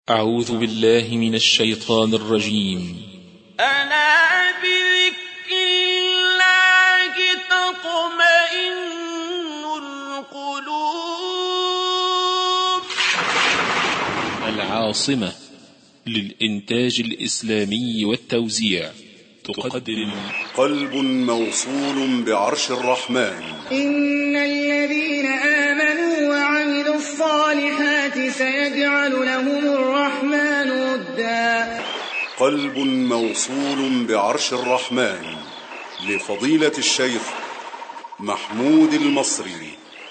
أعوذ بالله من الشيطان الرجيم ألا بذكر الله تطمئن القلوب العاصمة للإنتاج الإسلامي والتوزيع تقدم قلب موصول بعرش الرحمن إن الذين آمنوا وعملوا الصالحات سيجعل لهم الرحمن ودا قلب موصول بعرش الرحمن لفضيلة الشيخ محمود المصري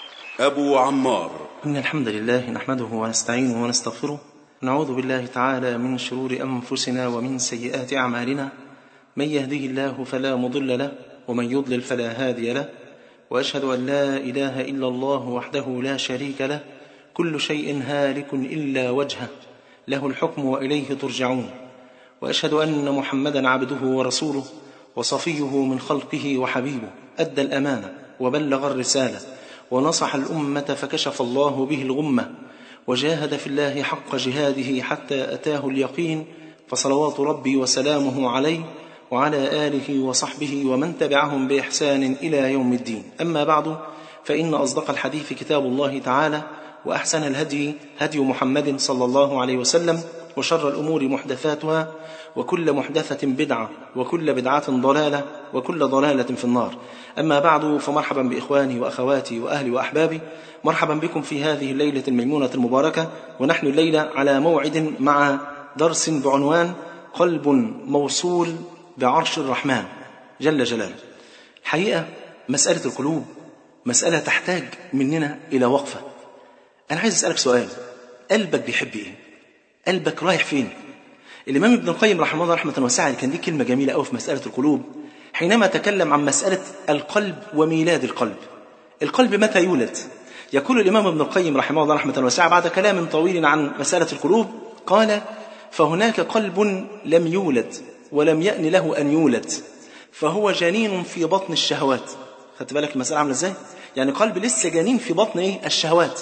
أبو عمار إن الحمد لله نحمده ونستعينه ونستغفره نعوذ بالله تعالى من شرور أنفسنا ومن سيئات أعمالنا من يهده الله فلا مضل له ومن يضلل فلا هادي له وأشهد أن لا إله إلا الله وحده لا شريك له كل شيء هالك إلا وجهه له الحكم وإليه ترجعون وأشهد أن محمدا عبده ورسوله وصفيه من خلقه وحبيبه أدى الأمانة وبلغ الرسالة ونصح الأمة فكشف الله به الغمة وجاهد في الله حق جهاده حتى أتاه اليقين فصلوات ربي وسلامه عليه وعلى آله وصحبه ومن تبعهم بإحسان إلى يوم الدين أما بعد فإن أصدق الحديث كتاب الله تعالى وأحسن الهدي هدي محمد صلى الله عليه وسلم وشر الأمور محدثاتها وكل محدثة بدعة وكل بدعة ضلالة وكل ضلالة في النار أما بعد فمرحبا بإخواني وأخواتي وأهلي وأحبابي مرحبا بكم في هذه الليلة الميمونة المباركة ونحن الليلة على موعد مع درس بعنوان قلب موصول بعرش الرحمن جل جلاله الحقيقة مسألة القلوب مسألة تحتاج مننا إلى وقفة أنا عايز أسألك سؤال قلبك بيحب إيه؟ قلبك رايح فين؟ الإمام ابن القيم رحمه الله رحمة واسعة كان ليه كلمة جميلة أوي في مسألة القلوب حينما تكلم عن مسألة القلب وميلاد القلب القلب متى يولد؟ يقول الإمام ابن القيم رحمه الله رحمة واسعة بعد كلام طويل عن مسألة القلوب قال فهناك قلب لم يولد ولم يأن له أن يولد فهو جنين في بطن الشهوات خدت بالك المسألة عاملة ازاي؟ يعني قلب لسه جنين في بطن ايه؟ الشهوات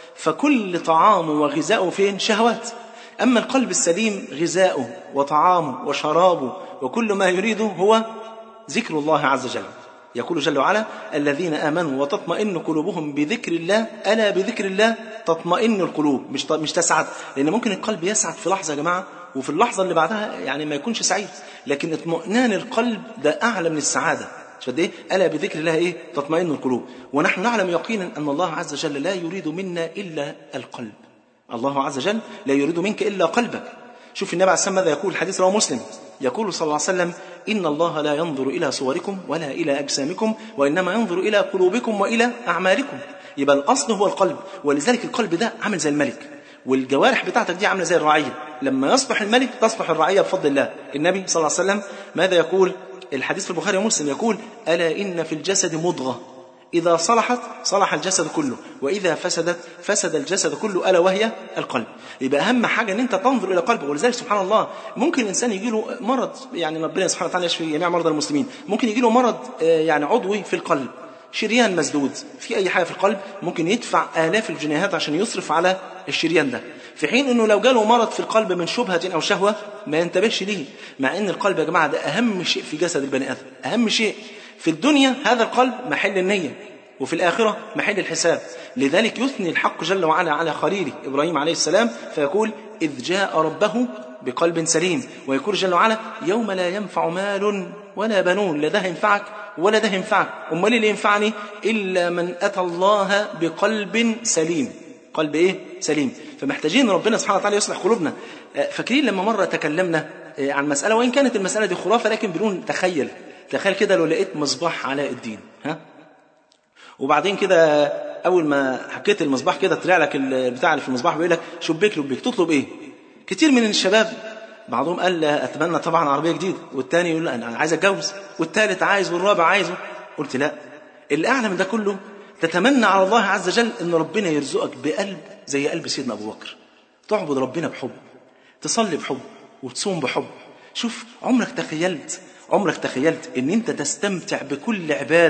فكل طعامه وغذاؤه فين؟ شهوات أما القلب السليم غذاؤه وطعامه وشرابه وكل ما يريده هو ذكر الله عز وجل يقول جل وعلا الذين آمنوا وتطمئن قلوبهم بذكر الله ألا بذكر الله تطمئن القلوب مش مش تسعد لأن ممكن القلب يسعد في لحظة يا جماعة وفي اللحظة اللي بعدها يعني ما يكونش سعيد لكن اطمئنان القلب ده أعلى من السعادة شد ايه الا بذكر الله ايه تطمئن القلوب ونحن نعلم يقينا ان الله عز وجل لا يريد منا الا القلب الله عز وجل لا يريد منك الا قلبك شوف النبي عليه الصلاه ماذا يقول الحديث رواه مسلم يقول صلى الله عليه وسلم ان الله لا ينظر الى صوركم ولا الى اجسامكم وانما ينظر الى قلوبكم والى اعمالكم يبقى الاصل هو القلب ولذلك القلب ده عامل زي الملك والجوارح بتاعتك دي عامله زي الرعيه لما يصبح الملك تصبح الرعيه بفضل الله النبي صلى الله عليه وسلم ماذا يقول الحديث في البخاري ومسلم يقول ألا إن في الجسد مضغة إذا صلحت صلح الجسد كله وإذا فسدت فسد الجسد كله ألا وهي القلب يبقى أهم حاجة أن أنت تنظر إلى قلبك ولذلك سبحان الله ممكن الإنسان يجي له مرض يعني ربنا سبحانه وتعالى يشفي جميع مرضى المسلمين ممكن يجي له مرض يعني عضوي في القلب شريان مسدود في أي حاجة في القلب ممكن يدفع آلاف الجنيهات عشان يصرف على الشريان ده في حين انه لو جاله مرض في القلب من شبهه او شهوه ما ينتبهش ليه مع ان القلب يا جماعه ده اهم شيء في جسد البني ادم اهم شيء في الدنيا هذا القلب محل النيه وفي الآخرة محل الحساب لذلك يثني الحق جل وعلا على خليله إبراهيم عليه السلام فيقول إذ جاء ربه بقلب سليم ويقول جل وعلا يوم لا ينفع مال ولا بنون لا ده ينفعك ولا ده ينفعك أمال اللي ينفعني إلا من أتى الله بقلب سليم قلب إيه؟ سليم فمحتاجين ربنا سبحانه وتعالى يصلح قلوبنا فاكرين لما مرة تكلمنا عن مسألة وإن كانت المسألة دي خرافة لكن بنقول تخيل تخيل كده لو لقيت مصباح علاء الدين ها وبعدين كده أول ما حكيت المصباح كده طلع لك البتاع اللي في المصباح بيقول لك شبيك لبيك تطلب إيه؟ كتير من الشباب بعضهم قال أتمنى طبعا عربية جديدة والتاني يقول أنا عايز أتجوز والتالت عايز والرابع عايزه قلت لا اللي أعلى من ده كله تتمنى على الله عز وجل أن ربنا يرزقك بقلب زي قلب سيدنا أبو بكر تعبد ربنا بحب تصلي بحب وتصوم بحب شوف عمرك تخيلت عمرك تخيلت ان انت تستمتع بكل عبادة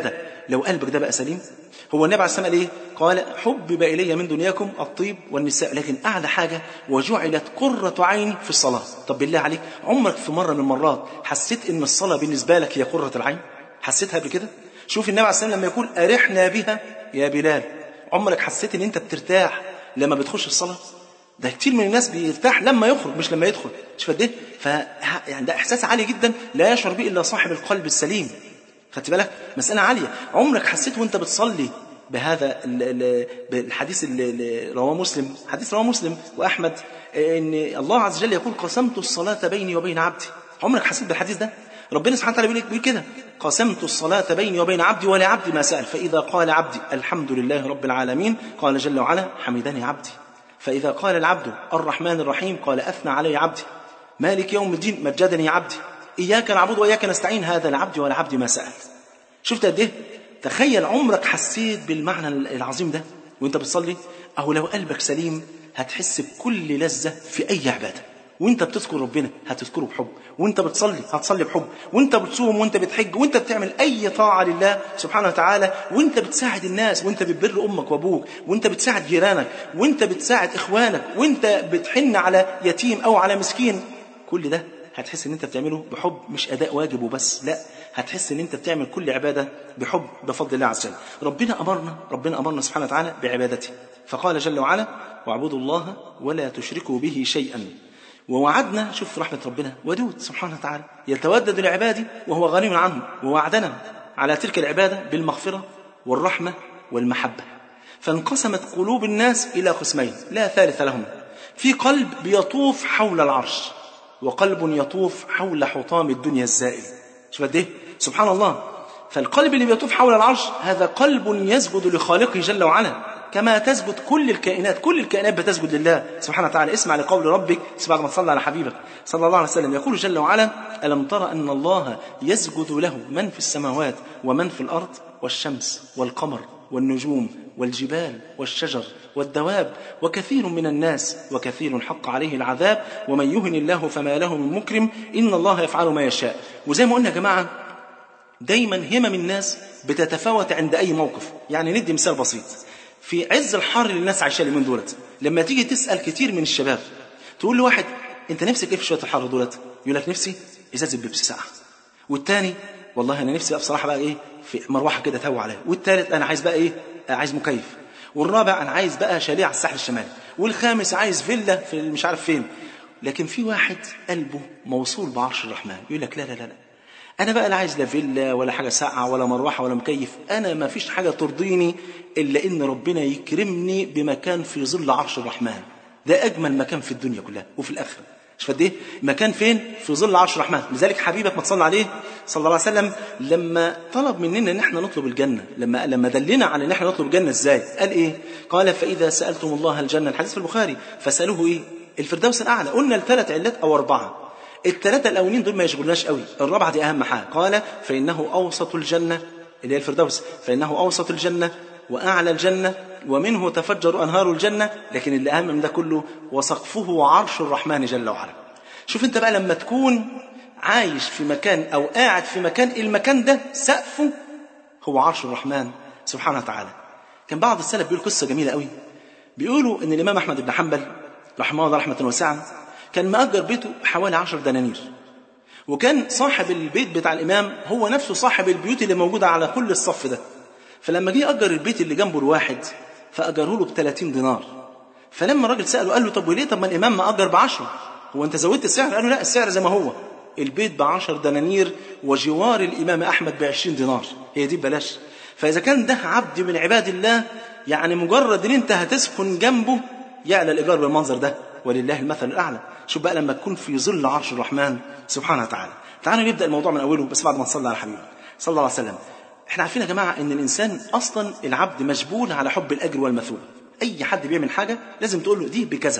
لو قلبك ده بقى سليم هو النبي عليه الصلاه والسلام قال ايه؟ قال حبب الي من دنياكم الطيب والنساء لكن اعلى حاجه وجعلت قره عيني في الصلاه طب بالله عليك عمرك في مره من المرات حسيت ان الصلاه بالنسبه لك هي قره العين حسيتها قبل كده شوف النبي عليه الصلاه والسلام لما يقول ارحنا بها يا بلال عمرك حسيت ان انت بترتاح لما بتخش الصلاه ده كتير من الناس بيرتاح لما يخرج مش لما يدخل مش قد ايه ف يعني ده احساس عالي جدا لا يشعر به الا صاحب القلب السليم خدت بالك مساله عاليه عمرك حسيت وانت بتصلي بهذا ال- ال- بالحديث اللي رواه مسلم حديث رواه مسلم واحمد ان الله عز وجل يقول قسمت الصلاه بيني وبين عبدي عمرك حسيت بالحديث ده ربنا سبحانه وتعالى بيقول بيقول كده قسمت الصلاة بيني وبين عبدي ولعبدي ما سأل فإذا قال عبدي الحمد لله رب العالمين قال جل وعلا حمدني عبدي فإذا قال العبد الرحمن الرحيم قال أثنى علي عبدي مالك يوم الدين مجدني عبدي إياك نعبد وإياك نستعين هذا العبد ولعبدي ما سأل شفت قد إيه تخيل عمرك حسيت بالمعنى العظيم ده وانت بتصلي أو لو قلبك سليم هتحس بكل لذة في أي عبادة وانت بتذكر ربنا هتذكره بحب وانت بتصلي هتصلي بحب وانت بتصوم وانت بتحج وانت بتعمل اي طاعه لله سبحانه وتعالى وانت بتساعد الناس وانت بتبر امك وابوك وانت بتساعد جيرانك وانت بتساعد اخوانك وانت بتحن على يتيم او على مسكين كل ده هتحس ان انت بتعمله بحب مش اداء واجب وبس لا هتحس ان انت بتعمل كل عباده بحب بفضل الله عز وجل ربنا امرنا ربنا امرنا سبحانه وتعالى بعبادته فقال جل وعلا واعبدوا الله ولا تشركوا به شيئا ووعدنا شوف رحمة ربنا ودود سبحانه وتعالى يتودد لعباده وهو غني عنهم ووعدنا على تلك العبادة بالمغفرة والرحمة والمحبة فانقسمت قلوب الناس إلى قسمين لا ثالث لهم في قلب بيطوف حول العرش وقلب يطوف حول حطام الدنيا الزائل شوف قد ايه سبحان الله فالقلب اللي بيطوف حول العرش هذا قلب يسجد لخالقه جل وعلا كما تسجد كل الكائنات كل الكائنات بتسجد لله سبحانه وتعالى اسمع لقول ربك بعد ما تصلى على حبيبك صلى الله عليه وسلم يقول جل وعلا ألم ترى أن الله يسجد له من في السماوات ومن في الأرض والشمس والقمر والنجوم والجبال والشجر والدواب وكثير من الناس وكثير حق عليه العذاب ومن يهن الله فما له من مكرم إن الله يفعل ما يشاء وزي ما قلنا يا جماعة دايما همم الناس بتتفاوت عند أي موقف يعني ندي مثال بسيط في عز الحر اللي الناس عايشاه اليومين دولت لما تيجي تسال كتير من الشباب تقول لواحد انت نفسك ايه في شويه الحر دولت يقول لك نفسي ازازه بيبسي ساقعه والتاني والله انا نفسي بصراحه بقى ايه في مروحه كده تهوى عليا والتالت انا عايز بقى ايه عايز مكيف والرابع انا عايز بقى شاليه على الساحل الشمالي والخامس عايز فيلا في مش عارف فين لكن في واحد قلبه موصول بعرش الرحمن يقول لك لا لا لا, لا. انا بقى لا عايز لا فيلا ولا حاجه ساقعه ولا مروحه ولا مكيف انا ما فيش حاجه ترضيني الا ان ربنا يكرمني بمكان في ظل عرش الرحمن ده اجمل مكان في الدنيا كلها وفي الاخره مش قد ايه مكان فين في ظل عرش الرحمن لذلك حبيبك ما تصلى عليه صلى الله عليه وسلم لما طلب مننا ان احنا نطلب الجنه لما لما دلنا على ان احنا نطلب الجنه ازاي قال ايه قال فاذا سالتم الله الجنه الحديث في البخاري فسالوه ايه الفردوس الاعلى قلنا الثلاث علات او اربعه الثلاثة الأولين دول ما يشغلناش قوي الرابعة دي أهم حاجة قال فإنه أوسط الجنة اللي هي الفردوس فإنه أوسط الجنة وأعلى الجنة ومنه تفجر أنهار الجنة لكن اللي أهم من ده كله وسقفه عرش الرحمن جل وعلا شوف أنت بقى لما تكون عايش في مكان أو قاعد في مكان المكان ده سقفه هو عرش الرحمن سبحانه وتعالى كان بعض السلف بيقول قصة جميلة قوي بيقولوا إن الإمام أحمد بن حنبل رحمه الله رحمة واسعة كان مأجر بيته حوالي عشر دنانير وكان صاحب البيت بتاع الإمام هو نفسه صاحب البيوت اللي موجودة على كل الصف ده فلما جه أجر البيت اللي جنبه الواحد فأجره له ب 30 دينار فلما الراجل سأله قال له طب وليه طب ما الإمام مأجر بعشرة هو أنت زودت السعر قال له لا السعر زي ما هو البيت بعشر دنانير وجوار الإمام أحمد بعشرين دينار هي دي ببلاش فإذا كان ده عبد من عباد الله يعني مجرد إن أنت هتسكن جنبه يعلى الإيجار بالمنظر ده ولله المثل الأعلى شوف بقى لما تكون في ظل عرش الرحمن سبحانه وتعالى تعالوا نبدأ الموضوع من أوله بس بعد ما نصلي على حبيبه صلى الله عليه وسلم احنا عارفين يا جماعة ان الإنسان أصلا العبد مجبول على حب الأجر والمثوبة أي حد بيعمل حاجة لازم تقول له دي بكذا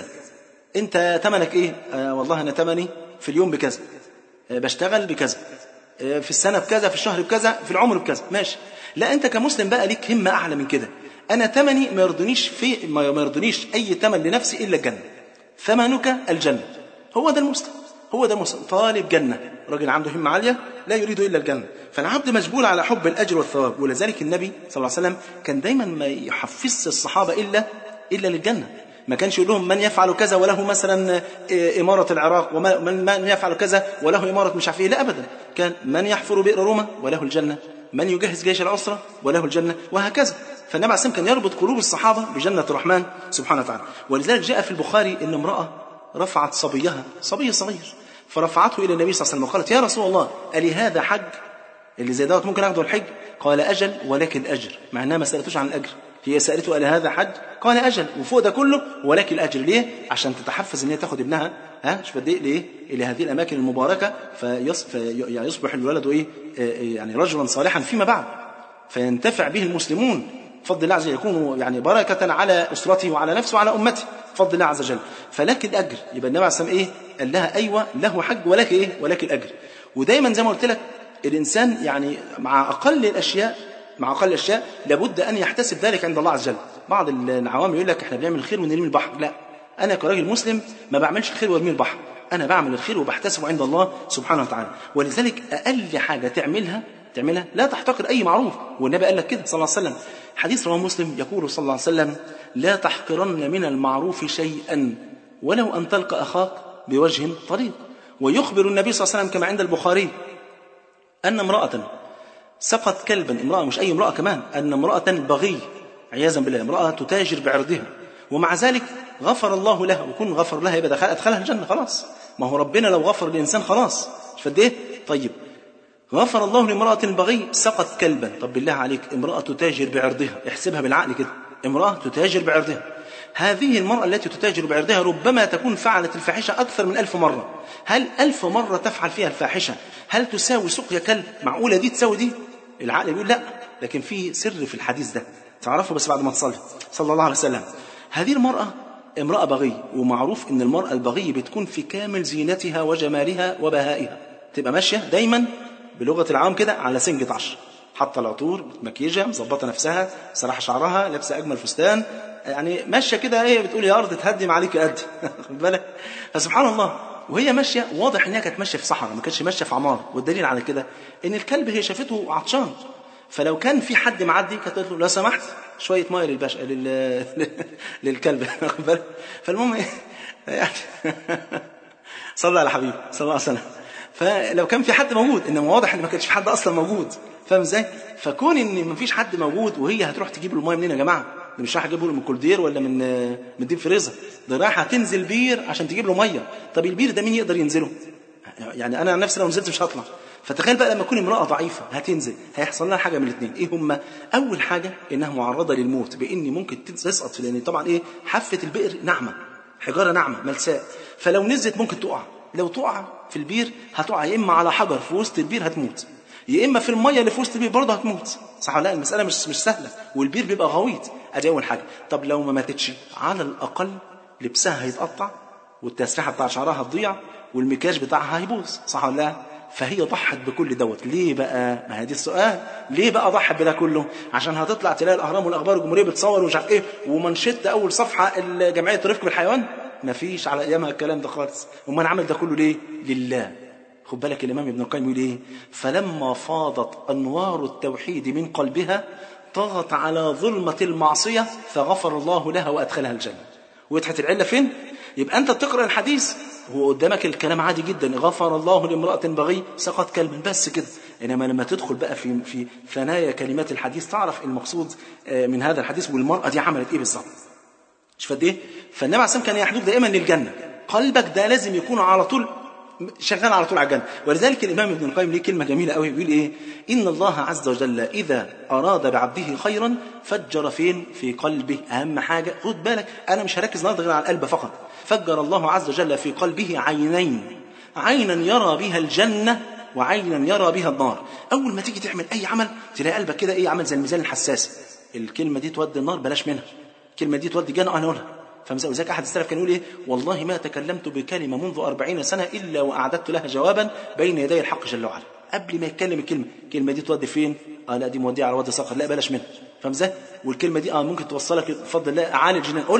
أنت تمنك إيه آه والله أنا تمني في اليوم بكذا آه بشتغل بكذا آه في السنة بكذا في الشهر بكذا في العمر بكذا ماشي لا أنت كمسلم بقى ليك همة أعلى من كده أنا تمني ما يرضنيش في ما يرضنيش أي تمن لنفسي إلا الجنة ثمنك الجنة هو ده المسلم هو ده مس- طالب جنة راجل عنده همة عالية لا يريد إلا الجنة فالعبد مجبول على حب الأجر والثواب ولذلك النبي صلى الله عليه وسلم كان دايما ما يحفزش الصحابة إلا إلا للجنة ما كانش يقول لهم من يفعل كذا وله مثلا إيه، إمارة العراق ومن من يفعل كذا وله إمارة مش عارف إيه لا أبدا كان من يحفر بئر روما وله الجنة من يجهز جيش العسرة وله الجنة وهكذا فالنبي عليه الصلاة والسلام كان يربط قلوب الصحابة بجنة الرحمن سبحانه وتعالى ولذلك جاء في البخاري أن امرأة رفعت صبيها صبي صغير فرفعته إلى النبي صلى الله عليه وسلم وقالت يا رسول الله ألي هذا حج اللي زي دوت ممكن اخده الحج قال اجل ولك الاجر مع انها ما سالتوش عن الاجر هي سالته الى هذا حج قال اجل وفوق ده كله ولك الاجر ليه عشان تتحفز ان هي تاخد ابنها ها شوف قد ايه ليه الى هذه الاماكن المباركه فيص... في... يعني يصبح الولد ايه آه، يعني رجلا صالحا فيما بعد فينتفع به المسلمون بفضل الله عز وجل يكون يعني بركة على أسرته وعلى نفسه وعلى أمته بفضل الله عز وجل فلك الأجر يبقى النبي عليه الصلاة والسلام إيه قال لها أيوة له حج ولك إيه ولك الأجر ودايما زي ما قلت لك الإنسان يعني مع أقل الأشياء مع أقل الأشياء لابد أن يحتسب ذلك عند الله عز وجل بعض العوام يقول لك إحنا بنعمل الخير ونرمي البحر لا أنا كراجل مسلم ما بعملش الخير وارمي البحر أنا بعمل الخير وبحتسبه عند الله سبحانه وتعالى ولذلك أقل حاجة تعملها تعملها لا تحتقر أي معروف والنبي قال لك كده صلى الله عليه وسلم حديث رواه مسلم يقول صلى الله عليه وسلم لا تحقرن من المعروف شيئا ولو أن تلقى أخاك بوجه طريق ويخبر النبي صلى الله عليه وسلم كما عند البخاري أن امرأة سقط كلبا امرأة مش أي امرأة كمان أن امرأة بغي عياذا بالله امرأة تتاجر بعرضها ومع ذلك غفر الله لها وكون غفر لها يبقى دخل أدخلها الجنة خلاص ما هو ربنا لو غفر للإنسان خلاص مش فد إيه طيب غفر الله لامرأة بغي سقط كلبا طب بالله عليك امرأة تتاجر بعرضها احسبها بالعقل كده امرأة تتاجر بعرضها هذه المرأة التي تتاجر بعرضها ربما تكون فعلت الفاحشة أكثر من ألف مرة هل ألف مرة تفعل فيها الفاحشة هل تساوي سقيا كلب معقولة دي تساوي دي العقل بيقول لا لكن في سر في الحديث ده تعرفه بس بعد ما تصلي صلى الله عليه وسلم هذه المرأة امرأة بغي ومعروف ان المرأة البغي بتكون في كامل زينتها وجمالها وبهائها تبقى ماشية دايما بلغة العام كده على سنجة عشر حاطة العطور متمكيجة مظبطة نفسها سراح شعرها لابسة أجمل فستان يعني ماشية كده ايه بتقول يا أرض تهدم عليك قد خد بالك فسبحان الله وهي ماشية واضح إنها كانت ماشية في صحراء ما كانتش ماشية في عمارة والدليل على كده إن الكلب هي شافته عطشان فلو كان في حد معدي كانت قالت له لو سمحت شوية مية للباشا لل... للكلب واخد بالك فالمهم ايه يعني صلى على حبيبي صلى الله عليه وسلم فلو كان في حد موجود انما واضح ان ما كانش في حد اصلا موجود فاهم ازاي فكون ان ما فيش حد موجود وهي هتروح تجيب له الميه منين يا جماعه ده مش رايح تجيبه له من كولدير ولا من من ديب فريزر ده رايحه تنزل بير عشان تجيب له ميه طب البير ده مين يقدر ينزله يعني انا عن نفسي لو نزلت مش هطلع فتخيل بقى لما تكون امراه ضعيفه هتنزل هيحصل لها حاجه من الاثنين ايه هما اول حاجه انها معرضه للموت بان ممكن تسقط في لان طبعا ايه حافه البئر ناعمه حجاره ناعمه ملساء فلو نزلت ممكن تقع لو تقع في البير هتقع يا اما على حجر في وسط البير هتموت يا اما في الميه اللي في وسط البير برضه هتموت صح ولا لا المساله مش مش سهله والبير بيبقى غويط ادي اول حاجه طب لو ما ماتتش على الاقل لبسها هيتقطع والتسريحه بتاع شعرها هتضيع والمكياج بتاعها هيبوظ صح ولا لا فهي ضحت بكل دوت ليه بقى ما هي دي السؤال ليه بقى ضحت بده كله عشان هتطلع تلاقي الاهرام والاخبار الجمهوريه بتصور ومش عارف ايه ومنشط اول صفحه جمعيه رفق بالحيوان ما فيش على ايامها الكلام ده خالص امال عمل ده كله ليه لله خد بالك الامام ابن القيم يقول ايه فلما فاضت انوار التوحيد من قلبها طغت على ظلمه المعصيه فغفر الله لها وادخلها الجنه وضحت العله فين يبقى انت بتقرا الحديث هو قدامك الكلام عادي جدا غفر الله لامراه بغي سقط كلبا بس كده انما لما تدخل بقى في في ثنايا كلمات الحديث تعرف المقصود من هذا الحديث والمراه دي عملت ايه بالظبط مش فد ايه فالنبي عليه الصلاه كان يحدوك دائما للجنه قلبك ده لازم يكون على طول شغال على طول على الجنه ولذلك الامام ابن القيم ليه كلمه جميله قوي بيقول ايه ان الله عز وجل اذا اراد بعبده خيرا فجر فين في قلبه اهم حاجه خد بالك انا مش هركز النهارده غير على القلب فقط فجر الله عز وجل في قلبه عينين عينا يرى بها الجنه وعينا يرى بها النار اول ما تيجي تعمل اي عمل تلاقي قلبك كده ايه عمل زي الميزان الحساس الكلمه دي تودي النار بلاش منها الكلمه دي تودي الجنه انا اقولها فلذلك احد السلف كان يقول ايه والله ما تكلمت بكلمه منذ أربعين سنه الا واعددت لها جوابا بين يدي الحق جل وعلا قبل ما يتكلم الكلمه الكلمه دي تودي فين اه لا دي موديه على وادي صقر لا بلاش منها فاهم ازاي والكلمه دي اه ممكن توصلك بفضل الله اعالي الجنان قولها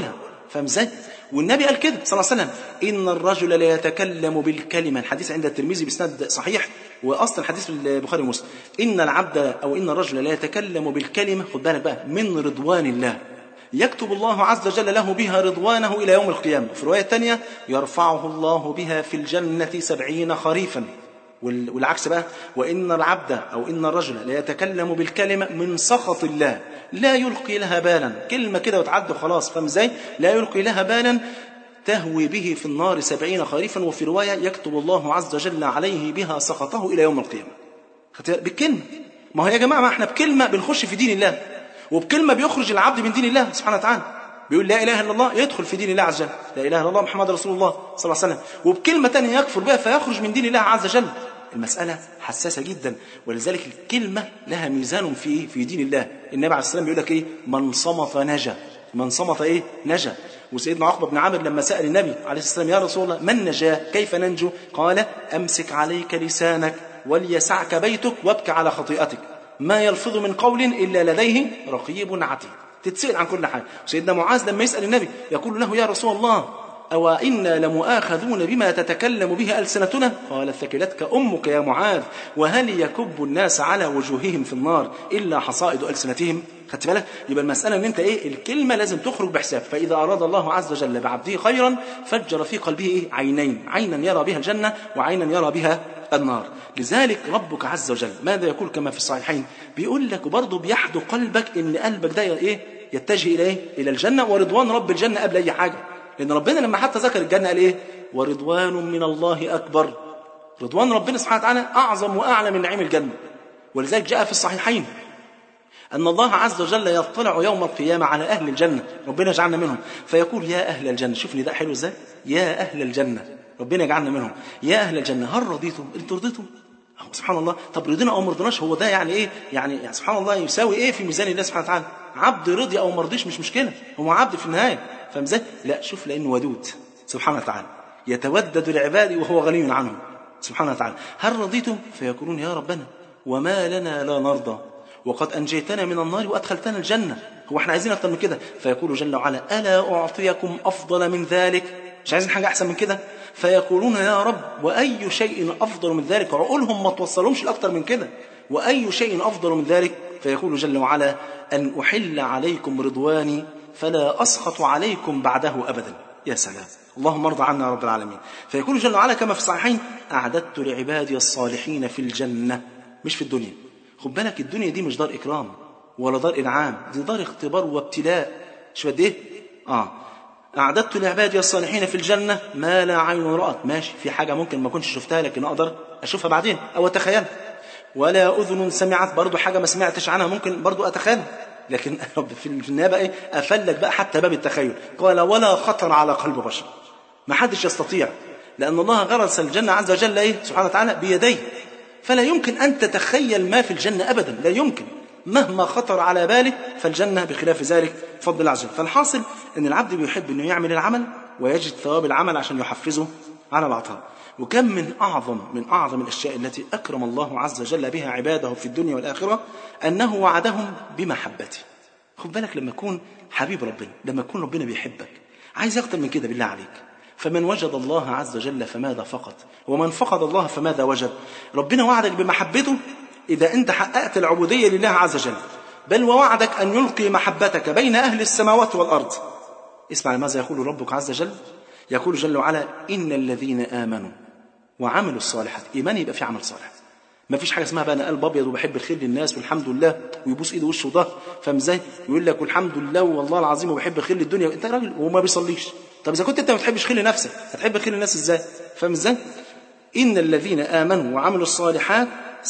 فاهم ازاي والنبي قال كده صلى الله عليه وسلم ان الرجل لا يتكلم بالكلمه الحديث عند الترمذي باسناد صحيح واصل الحديث في البخاري ومسلم ان العبد او ان الرجل لا يتكلم بالكلمه خد بالك بقى من رضوان الله يكتب الله عز وجل له بها رضوانه إلى يوم القيامة في رواية تانية يرفعه الله بها في الجنة سبعين خريفا وال- والعكس بقى وإن العبد أو إن الرجل لا يتكلم بالكلمة من سخط الله لا يلقي لها بالا كلمة كده وتعدي خلاص فاهم ازاي لا يلقي لها بالا تهوي به في النار سبعين خريفا وفي رواية يكتب الله عز وجل عليه بها سخطه إلى يوم القيامة خدت بالك؟ بالكلمة ما هو يا جماعة ما احنا بكلمة بنخش في دين الله وبكلمة بيخرج العبد من دين الله سبحانه وتعالى بيقول لا إله إلا الله يدخل في دين الله عز وجل لا إله إلا الله محمد رسول الله صلى الله عليه وسلم وبكلمة تانية يكفر بها فيخرج من دين الله عز وجل المسألة حساسة جدا ولذلك الكلمة لها ميزان في في دين الله النبي عليه السلام بيقول لك إيه من صمت نجا من صمت إيه نجا وسيدنا عقبة بن عامر لما سأل النبي عليه السلام يا رسول الله من نجا كيف ننجو قال أمسك عليك لسانك وليسعك بيتك وابك على خطيئتك ما يلفظ من قول إلا لديه رقيب عتيد تتسأل عن كل حاجة سيدنا معاذ لما يسأل النبي يقول له يا رسول الله أو إنا لمؤاخذون بما تتكلم به ألسنتنا قال ثكلتك أمك يا معاذ وهل يكب الناس على وجوههم في النار إلا حصائد ألسنتهم خدت بالك يبقى المسألة ان انت ايه الكلمة لازم تخرج بحساب فإذا أراد الله عز وجل بعبده خيرا فجر في قلبه ايه عينين عينا يرى بها الجنة وعينا يرى بها النار لذلك ربك عز وجل ماذا يقول كما في الصحيحين بيقول لك وبرضه بيحدو قلبك ان قلبك ده ايه يتجه الى ايه الى الجنة ورضوان رب الجنة قبل اي حاجة لان ربنا لما حتى ذكر الجنة قال ايه ورضوان من الله اكبر رضوان ربنا سبحانه وتعالى اعظم واعلى من نعيم الجنة ولذلك جاء في الصحيحين أن الله عز وجل يطلع يوم القيامة على أهل الجنة ربنا يجعلنا منهم فيقول يا أهل الجنة شوف نداء حلو إزاي يا أهل الجنة ربنا يجعلنا منهم يا أهل الجنة هل رضيتم أنتوا رضيتم أهو سبحان الله طب رضينا أو ما رضيناش هو ده يعني إيه يعني, يعني سبحان الله يساوي إيه في ميزان الله سبحانه وتعالى عبد رضي أو ما رضيش مش مشكلة هو عبد في النهاية فاهم إزاي لا شوف لأنه ودود سبحانه وتعالى يتودد لعباده وهو غني عنهم سبحانه وتعالى هل رضيتم فيقولون يا ربنا وما لنا لا نرضى وقد أنجيتنا من النار وأدخلتنا الجنة هو احنا عايزين أكتر من كده فيقول جل وعلا ألا أعطيكم أفضل من ذلك مش عايزين حاجة أحسن من كده فيقولون يا رب وأي شيء أفضل من ذلك عقولهم ما توصلهمش لأكتر من كده وأي شيء أفضل من ذلك فيقول جل وعلا أن أحل عليكم رضواني فلا أسخط عليكم بعده أبدا يا سلام اللهم ارضى عنا يا رب العالمين فيقول جل وعلا كما في الصحيحين أعددت لعبادي الصالحين في الجنة مش في الدنيا خد بالك الدنيا دي مش دار إكرام ولا دار إنعام دي دار اختبار وابتلاء شو قد إيه؟ آه أعددت لعبادي الصالحين في الجنة ما لا عين رأت ماشي في حاجة ممكن ما كنتش شفتها لكن أقدر أشوفها بعدين أو أتخيلها ولا أذن سمعت برضو حاجة ما سمعتش عنها ممكن برضو أتخيلها لكن رب في النهاية إيه أفلك بقى حتى باب التخيل قال ولا خطر على قلب بشر ما حدش يستطيع لأن الله غرس الجنة عز وجل إيه سبحانه وتعالى بيديه فلا يمكن أن تتخيل ما في الجنة أبدا لا يمكن مهما خطر على بالك فالجنة بخلاف ذلك فضل الله عز وجل فالحاصل أن العبد بيحب أنه يعمل العمل ويجد ثواب العمل عشان يحفزه على العطاء وكم من أعظم من أعظم الأشياء التي أكرم الله عز وجل بها عباده في الدنيا والآخرة أنه وعدهم بمحبته خد بالك لما يكون حبيب ربنا لما يكون ربنا بيحبك عايز أكتر من كده بالله عليك فمن وجد الله عز وجل فماذا فقد ومن فقد الله فماذا وجد ربنا وعدك بمحبته إذا أنت حققت العبودية لله عز وجل بل ووعدك أن يلقي محبتك بين أهل السماوات والأرض اسمع ماذا يقول ربك عز وجل يقول جل وعلا إن الذين آمنوا وعملوا الصالحات إيمان يبقى في عمل صالح ما فيش حاجه اسمها بقى انا قلب ابيض وبحب الخير للناس والحمد لله ويبوس ايده وشه وظهر فاهم ازاي؟ يقول لك والحمد لله والله العظيم وبحب الخير للدنيا انت راجل وما بيصليش طب اذا كنت انت ما بتحبش خير لنفسك هتحب خير للناس ازاي؟ فاهم ازاي؟ ان الذين امنوا وعملوا الصالحات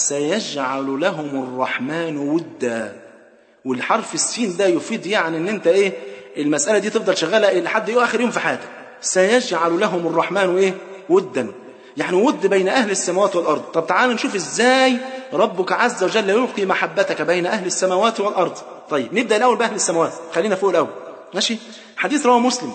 سيجعل لهم الرحمن ودا والحرف السين ده يفيد يعني ان انت ايه المساله دي تفضل شغاله لحد اخر يوم في حياتك سيجعل لهم الرحمن ايه ودا يعني ود بين أهل السماوات والأرض طب تعال نشوف إزاي ربك عز وجل يلقي محبتك بين أهل السماوات والأرض طيب نبدأ الأول بأهل السماوات خلينا فوق الأول ماشي حديث رواه مسلم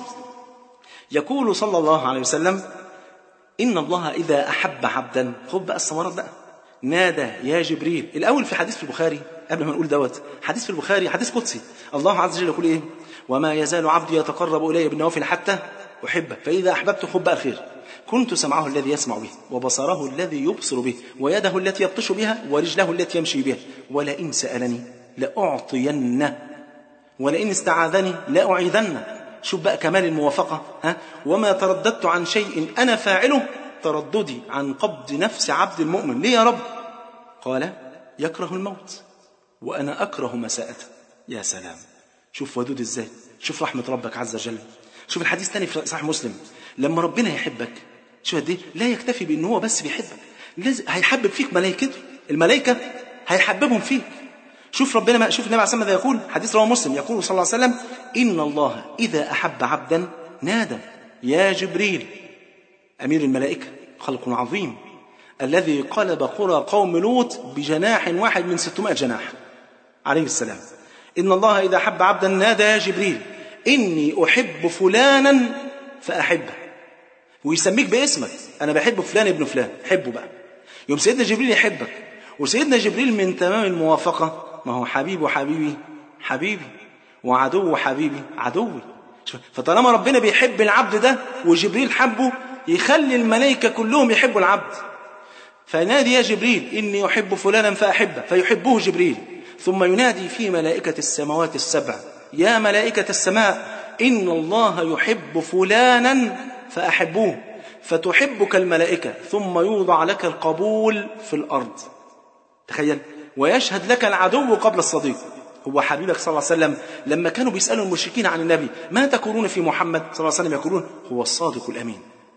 يقول صلى الله عليه وسلم إن الله إذا أحب عبدا خد بقى الثمرات بقى نادى يا جبريل الأول في حديث في البخاري قبل ما نقول دوت حديث في البخاري حديث قدسي الله عز وجل يقول ايه وما يزال عبدي يتقرب الي بالنوافل حتى احبه فاذا احببت حب الخير كنت سمعه الذي يسمع به وبصره الذي يبصر به ويده التي يبطش بها ورجله التي يمشي بها ولئن سالني لاعطينه ولئن استعاذني لاعيذنه شوف بقى كمال الموافقه ها وما ترددت عن شيء انا فاعله ترددي عن قبض نفس عبد المؤمن ليه يا رب قال يكره الموت وأنا أكره مساءته يا سلام شوف ودود ازاي شوف رحمة ربك عز وجل شوف الحديث تاني في صحيح مسلم لما ربنا يحبك شوف قد ايه لا يكتفي بان هو بس بيحبك لازم هيحبب فيك ملائكته الملائكة هيحببهم فيك شوف ربنا ما شوف النبي عليه الصلاه والسلام يقول حديث رواه مسلم يقول صلى الله عليه وسلم ان الله اذا احب عبدا نادى يا جبريل امير الملائكه خلق عظيم الذي قلب قرى قوم لوط بجناح واحد من 600 جناح عليه السلام إن الله إذا أحب عبدا نادى يا جبريل إني أحب فلانا فأحبه ويسميك باسمك أنا بحب فلان ابن فلان حبه بقى يوم سيدنا جبريل يحبك وسيدنا جبريل من تمام الموافقة ما هو حبيب وحبيبي حبيبي وعدو حبيبي عدوي فطالما ربنا بيحب العبد ده وجبريل حبه يخلي الملائكة كلهم يحبوا العبد فنادي يا جبريل إني أحب فلانا فأحبه فيحبه جبريل ثم ينادي في ملائكة السماوات السبع يا ملائكة السماء إن الله يحب فلانا فأحبوه فتحبك الملائكة ثم يوضع لك القبول في الأرض تخيل ويشهد لك العدو قبل الصديق هو حبيبك صلى الله عليه وسلم لما كانوا بيسألوا المشركين عن النبي ما تقولون في محمد صلى الله عليه وسلم يقولون هو الصادق الأمين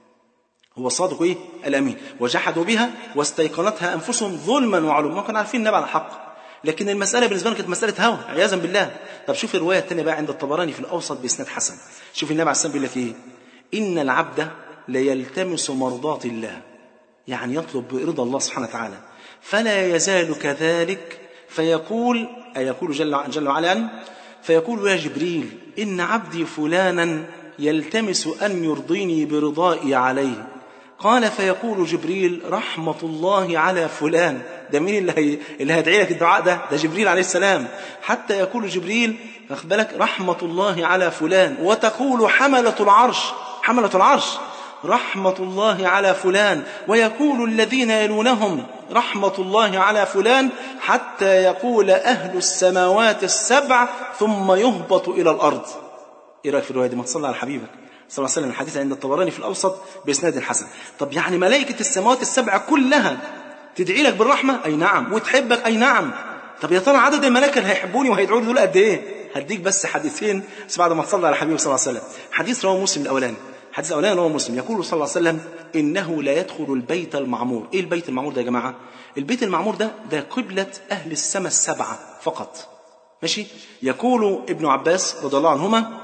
هو الصادق ايه الامين وجحدوا بها واستيقنتها انفسهم ظلما وعلوا ما كانوا عارفين النبي على الحق لكن المساله بالنسبه لهم كانت مساله هوى عياذا بالله طب شوف الروايه الثانيه بقى عند الطبراني في الاوسط باسناد حسن شوف النبي عليه الصلاه والسلام بيقول لك ايه ان العبد ليلتمس مرضات الله يعني يطلب رضا الله سبحانه وتعالى فلا يزال كذلك فيقول أي يقول جل, جل وعلا يعني فيقول يا جبريل إن عبدي فلانا يلتمس أن يرضيني برضائي عليه قال فيقول جبريل رحمة الله على فلان ده مين اللي, هي... اللي هيدعي لك الدعاء ده ده جبريل عليه السلام حتى يقول جبريل واخد بالك رحمة الله على فلان وتقول حملة العرش حملة العرش رحمة الله على فلان ويقول الذين يلونهم رحمة الله على فلان حتى يقول أهل السماوات السبع ثم يهبط إلى الأرض إيه رأيك في الرواية دي ما تصلي على حبيبك صلى الله عليه وسلم الحديث عند الطبراني في الأوسط بإسناد حسن طب يعني ملائكة السماوات السبع كلها تدعي لك بالرحمة أي نعم وتحبك أي نعم طب يا ترى عدد الملائكة اللي هيحبوني وهيدعوا لي دول قد إيه هديك بس حديثين بس بعد ما تصلي على حبيبه صلى الله عليه وسلم حديث رواه مسلم الأولاني الحديث الأولاني رواه مسلم يقول صلى الله عليه وسلم إنه لا يدخل البيت المعمور إيه البيت المعمور ده يا جماعة البيت المعمور ده ده قبلة أهل السماء السبعة فقط ماشي يقول ابن عباس رضي الله عنهما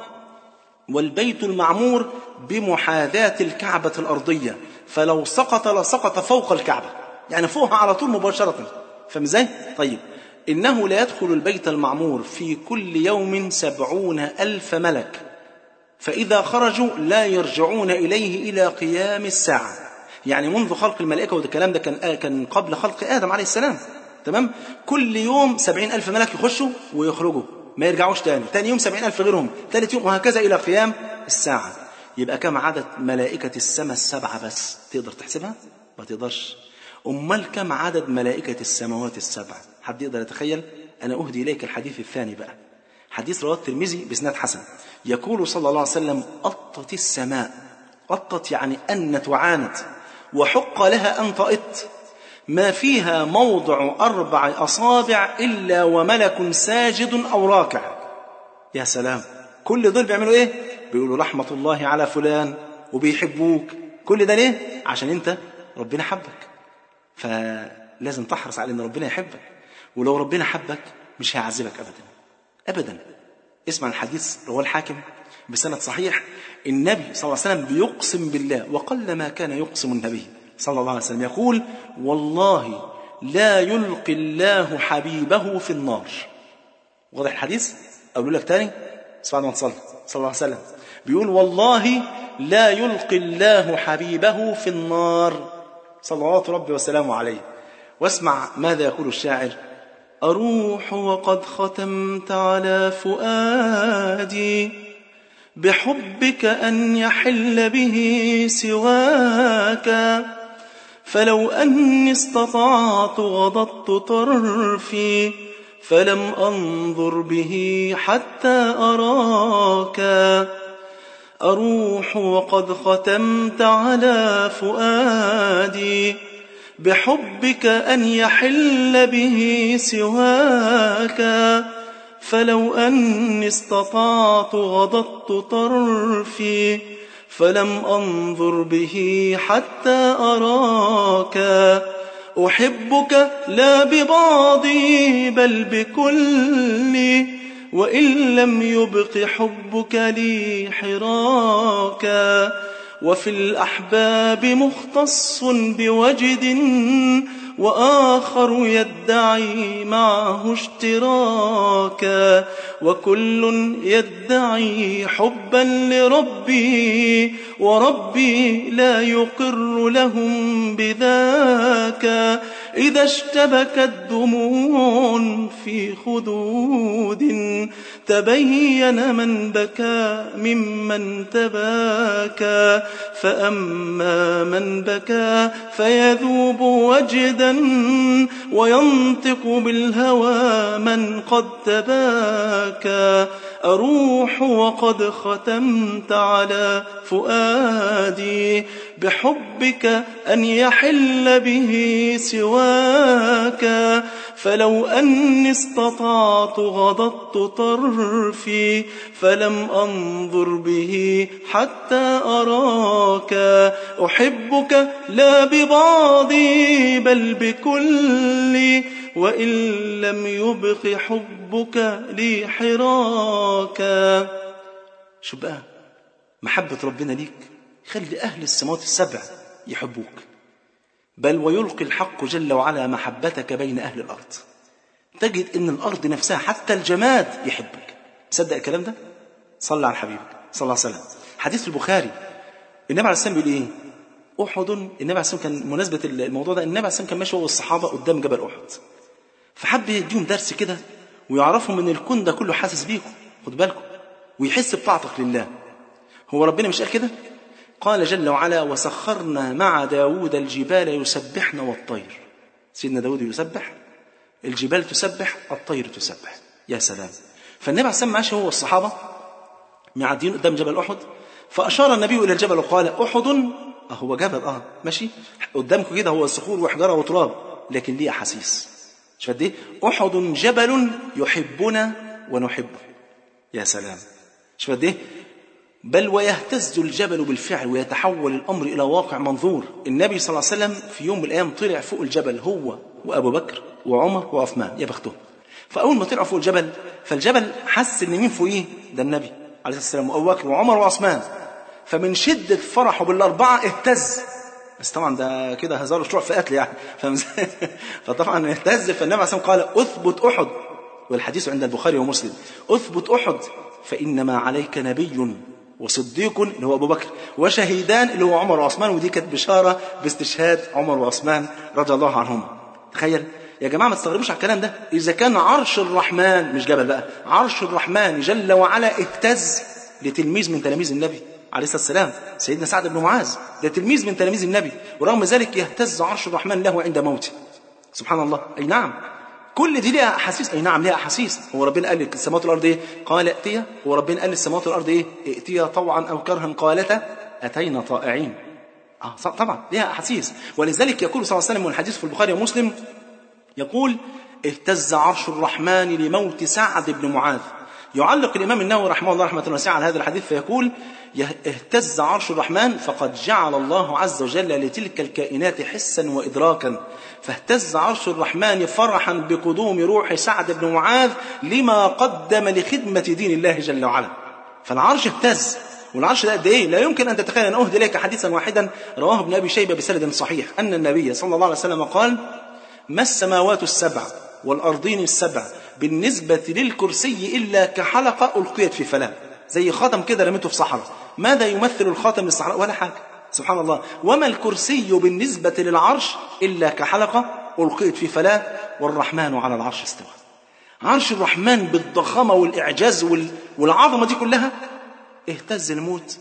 والبيت المعمور بمحاذاة الكعبة الأرضية فلو سقط لسقط فوق الكعبة يعني فوقها على طول مباشرة فاهم ازاي؟ طيب إنه لا يدخل البيت المعمور في كل يوم سبعون ألف ملك فإذا خرجوا لا يرجعون إليه إلى قيام الساعة يعني منذ خلق الملائكة وده الكلام ده كان كان قبل خلق آدم عليه السلام تمام كل يوم سبعين ألف ملك يخشوا ويخرجوا ما يرجعوش تاني تاني يوم سبعين ألف غيرهم ثالث يوم وهكذا إلى قيام الساعة يبقى كم عدد ملائكة السماء السبعة بس تقدر تحسبها ما تقدرش أمال كم عدد ملائكة السماوات السبع حد يقدر يتخيل أنا أهدي إليك الحديث الثاني بقى حديث رواه الترمذي بإسناد حسن يقول صلى الله عليه وسلم أطت السماء أطت يعني أنت وعانت وحق لها أن تأط ما فيها موضع أربع أصابع إلا وملك ساجد أو راكع يا سلام كل دول بيعملوا إيه بيقولوا رحمة الله على فلان وبيحبوك كل ده ليه عشان أنت ربنا حبك فلازم تحرص على أن ربنا يحبك ولو ربنا حبك مش هيعذبك أبدا أبدا اسمع الحديث رواه الحاكم بسند صحيح النبي صلى الله عليه وسلم بيقسم بالله وقل ما كان يقسم النبي صلى الله عليه وسلم يقول والله لا يلقي الله حبيبه في النار واضح الحديث أقول لك تاني بعد ما تصلي صلى الله عليه وسلم بيقول والله لا يلقي الله حبيبه في النار صلوات ربي وسلامه عليه واسمع ماذا يقول الشاعر أروح وقد ختمت على فؤادي بحبك أن يحل به سواك فلو أني استطعت غضضت طرفي فلم أنظر به حتى أراك أروح وقد ختمت على فؤادي بحبك أن يحل به سواك فلو أني استطعت غضضت طرفي فلم أنظر به حتى أراك أحبك لا ببعضي بل بكلي وإن لم يبق حبك لي حراكا وفي الأحباب مختص بوجد وآخر يدعي معه اشتراكا وكل يدعي حبا لربي وربي لا يقر لهم بذاك إذا اشتبكت دموع في خدود تبين من بكى ممن تباكى فأما من بكى فيذوب وجدا وينطق بالهوى من قد تباكى أروح وقد ختمت على فؤادي بحبك أن يحل به سواك فلو أني استطعت غضضت طرفي فلم أنظر به حتى أراك أحبك لا ببعضي بل بكلي وإن لم يبق حبك لي حراكا شو بقى محبة ربنا ليك خلي أهل السماوات السبع يحبوك بل ويلقي الحق جل وعلا محبتك بين أهل الأرض تجد أن الأرض نفسها حتى الجماد يحبك تصدق الكلام ده صلى على حبيبك صلى الله عليه وسلم حديث البخاري النبي عليه السلام بيقول ايه احد النبي عليه السلام كان مناسبه الموضوع ده النبي عليه السلام كان ماشي هو والصحابه قدام جبل احد فحب يديهم درس كده ويعرفهم ان الكون ده كله حاسس بيكم خد بالكم ويحس بطاعتك لله هو ربنا مش قال كده قال جل وعلا وسخرنا مع داود الجبال يسبحن والطير سيدنا داود يسبح الجبال تسبح الطير تسبح يا سلام فالنبي عليه السلام ماشي هو والصحابة معديين قدام جبل أحد فأشار النبي إلى الجبل وقال أحد هو جبل اه ماشي قدامكم كده هو صخور وحجارة وتراب لكن ليه أحاسيس مش قد ايه أحد جبل يحبنا ونحبه يا سلام مش قد ايه بل ويهتز الجبل بالفعل ويتحول الأمر إلى واقع منظور النبي صلى الله عليه وسلم في يوم من الأيام طلع فوق الجبل هو وأبو بكر وعمر وعثمان يا بختهم فأول ما طلعوا فوق الجبل فالجبل حس إن مين فوقيه ده النبي عليه الصلاة والسلام وأبو بكر وعمر وعثمان فمن شدة فرحه بالأربعة اهتز بس طبعا ده كده هزار وشروع في قتل يعني فاهم ازاي؟ فطبعا اهتز فالنبي عليه الصلاة والسلام قال اثبت أحد والحديث عند البخاري ومسلم اثبت أحد فإنما عليك نبي وصديق اللي هو أبو بكر وشهيدان اللي هو عمر وعثمان ودي كانت بشارة باستشهاد عمر وعثمان رضي الله عنهم تخيل يا جماعة ما تستغربوش على الكلام ده إذا كان عرش الرحمن مش جبل بقى عرش الرحمن جل وعلا اهتز لتلميذ من تلاميذ النبي عليه الصلاة والسلام سيدنا سعد بن معاذ ده تلميذ من تلاميذ النبي ورغم ذلك يهتز عرش الرحمن له عند موته سبحان الله أي نعم كل دي ليها احاسيس اي نعم ليها احاسيس هو ربنا قال للسماوات والارض ايه قال ائتيا هو ربنا قال للسماوات والارض ايه ائتيا طوعا او كرها قالتا اتينا طائعين اه طبعا ليها احاسيس ولذلك يقول صلى الله عليه وسلم والحديث في البخاري ومسلم يقول اهتز عرش الرحمن لموت سعد بن معاذ يعلق الإمام النووي رحمه الله رحمة واسعة على هذا الحديث فيقول اهتز عرش الرحمن فقد جعل الله عز وجل لتلك الكائنات حسا وإدراكا فاهتز عرش الرحمن فرحا بقدوم روح سعد بن معاذ لما قدم لخدمة دين الله جل وعلا فالعرش اهتز والعرش ده قد ايه؟ لا يمكن ان تتخيل ان اهدي اليك حديثا واحدا رواه ابن ابي شيبه بسند صحيح ان النبي صلى الله عليه وسلم قال: ما السماوات السبع والارضين السبع بالنسبه للكرسي الا كحلقه القيت في فلاه زي خاتم كده رميته في صحراء ماذا يمثل الخاتم للصحراء ولا حاجه سبحان الله وما الكرسي بالنسبه للعرش الا كحلقه ألقيت في فلاة والرحمن على العرش استوى عرش الرحمن بالضخامة والإعجاز وال- والعظمة دي كلها اهتز الموت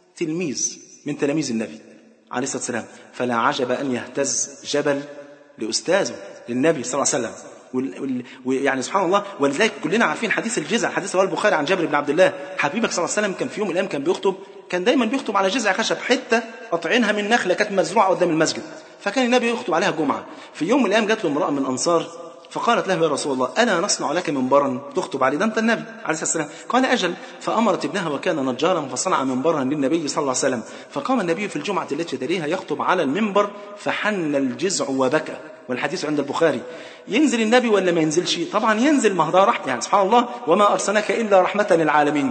تلميذ من تلاميذ النبي عليه الصلاة والسلام فلا عجب أن يهتز جبل لأستاذه للنبي صلى الله عليه وسلم وال- وال- ويعني سبحان الله ولذلك كلنا عارفين حديث الجزع حديث رواه البخاري عن جابر بن عبد الله حبيبك صلى الله عليه وسلم كان في يوم من الايام كان بيخطب كان دايما بيخطب على جذع خشب حته قطعينها من نخله كانت مزروعه قدام المسجد فكان النبي يخطب عليها جمعه في يوم من الايام جات له امراه من الانصار فقالت له يا رسول الله انا نصنع لك منبرا تخطب عليه ده انت النبي عليه الصلاه والسلام قال اجل فامرت ابنها وكان نجارا فصنع منبرا للنبي صلى الله عليه وسلم فقام النبي في الجمعه التي تليها يخطب على المنبر فحن الجزع وبكى والحديث عند البخاري ينزل النبي ولا ما ينزلش طبعا ينزل ما هو ده رحمه يعني سبحان الله وما ارسلناك الا رحمه للعالمين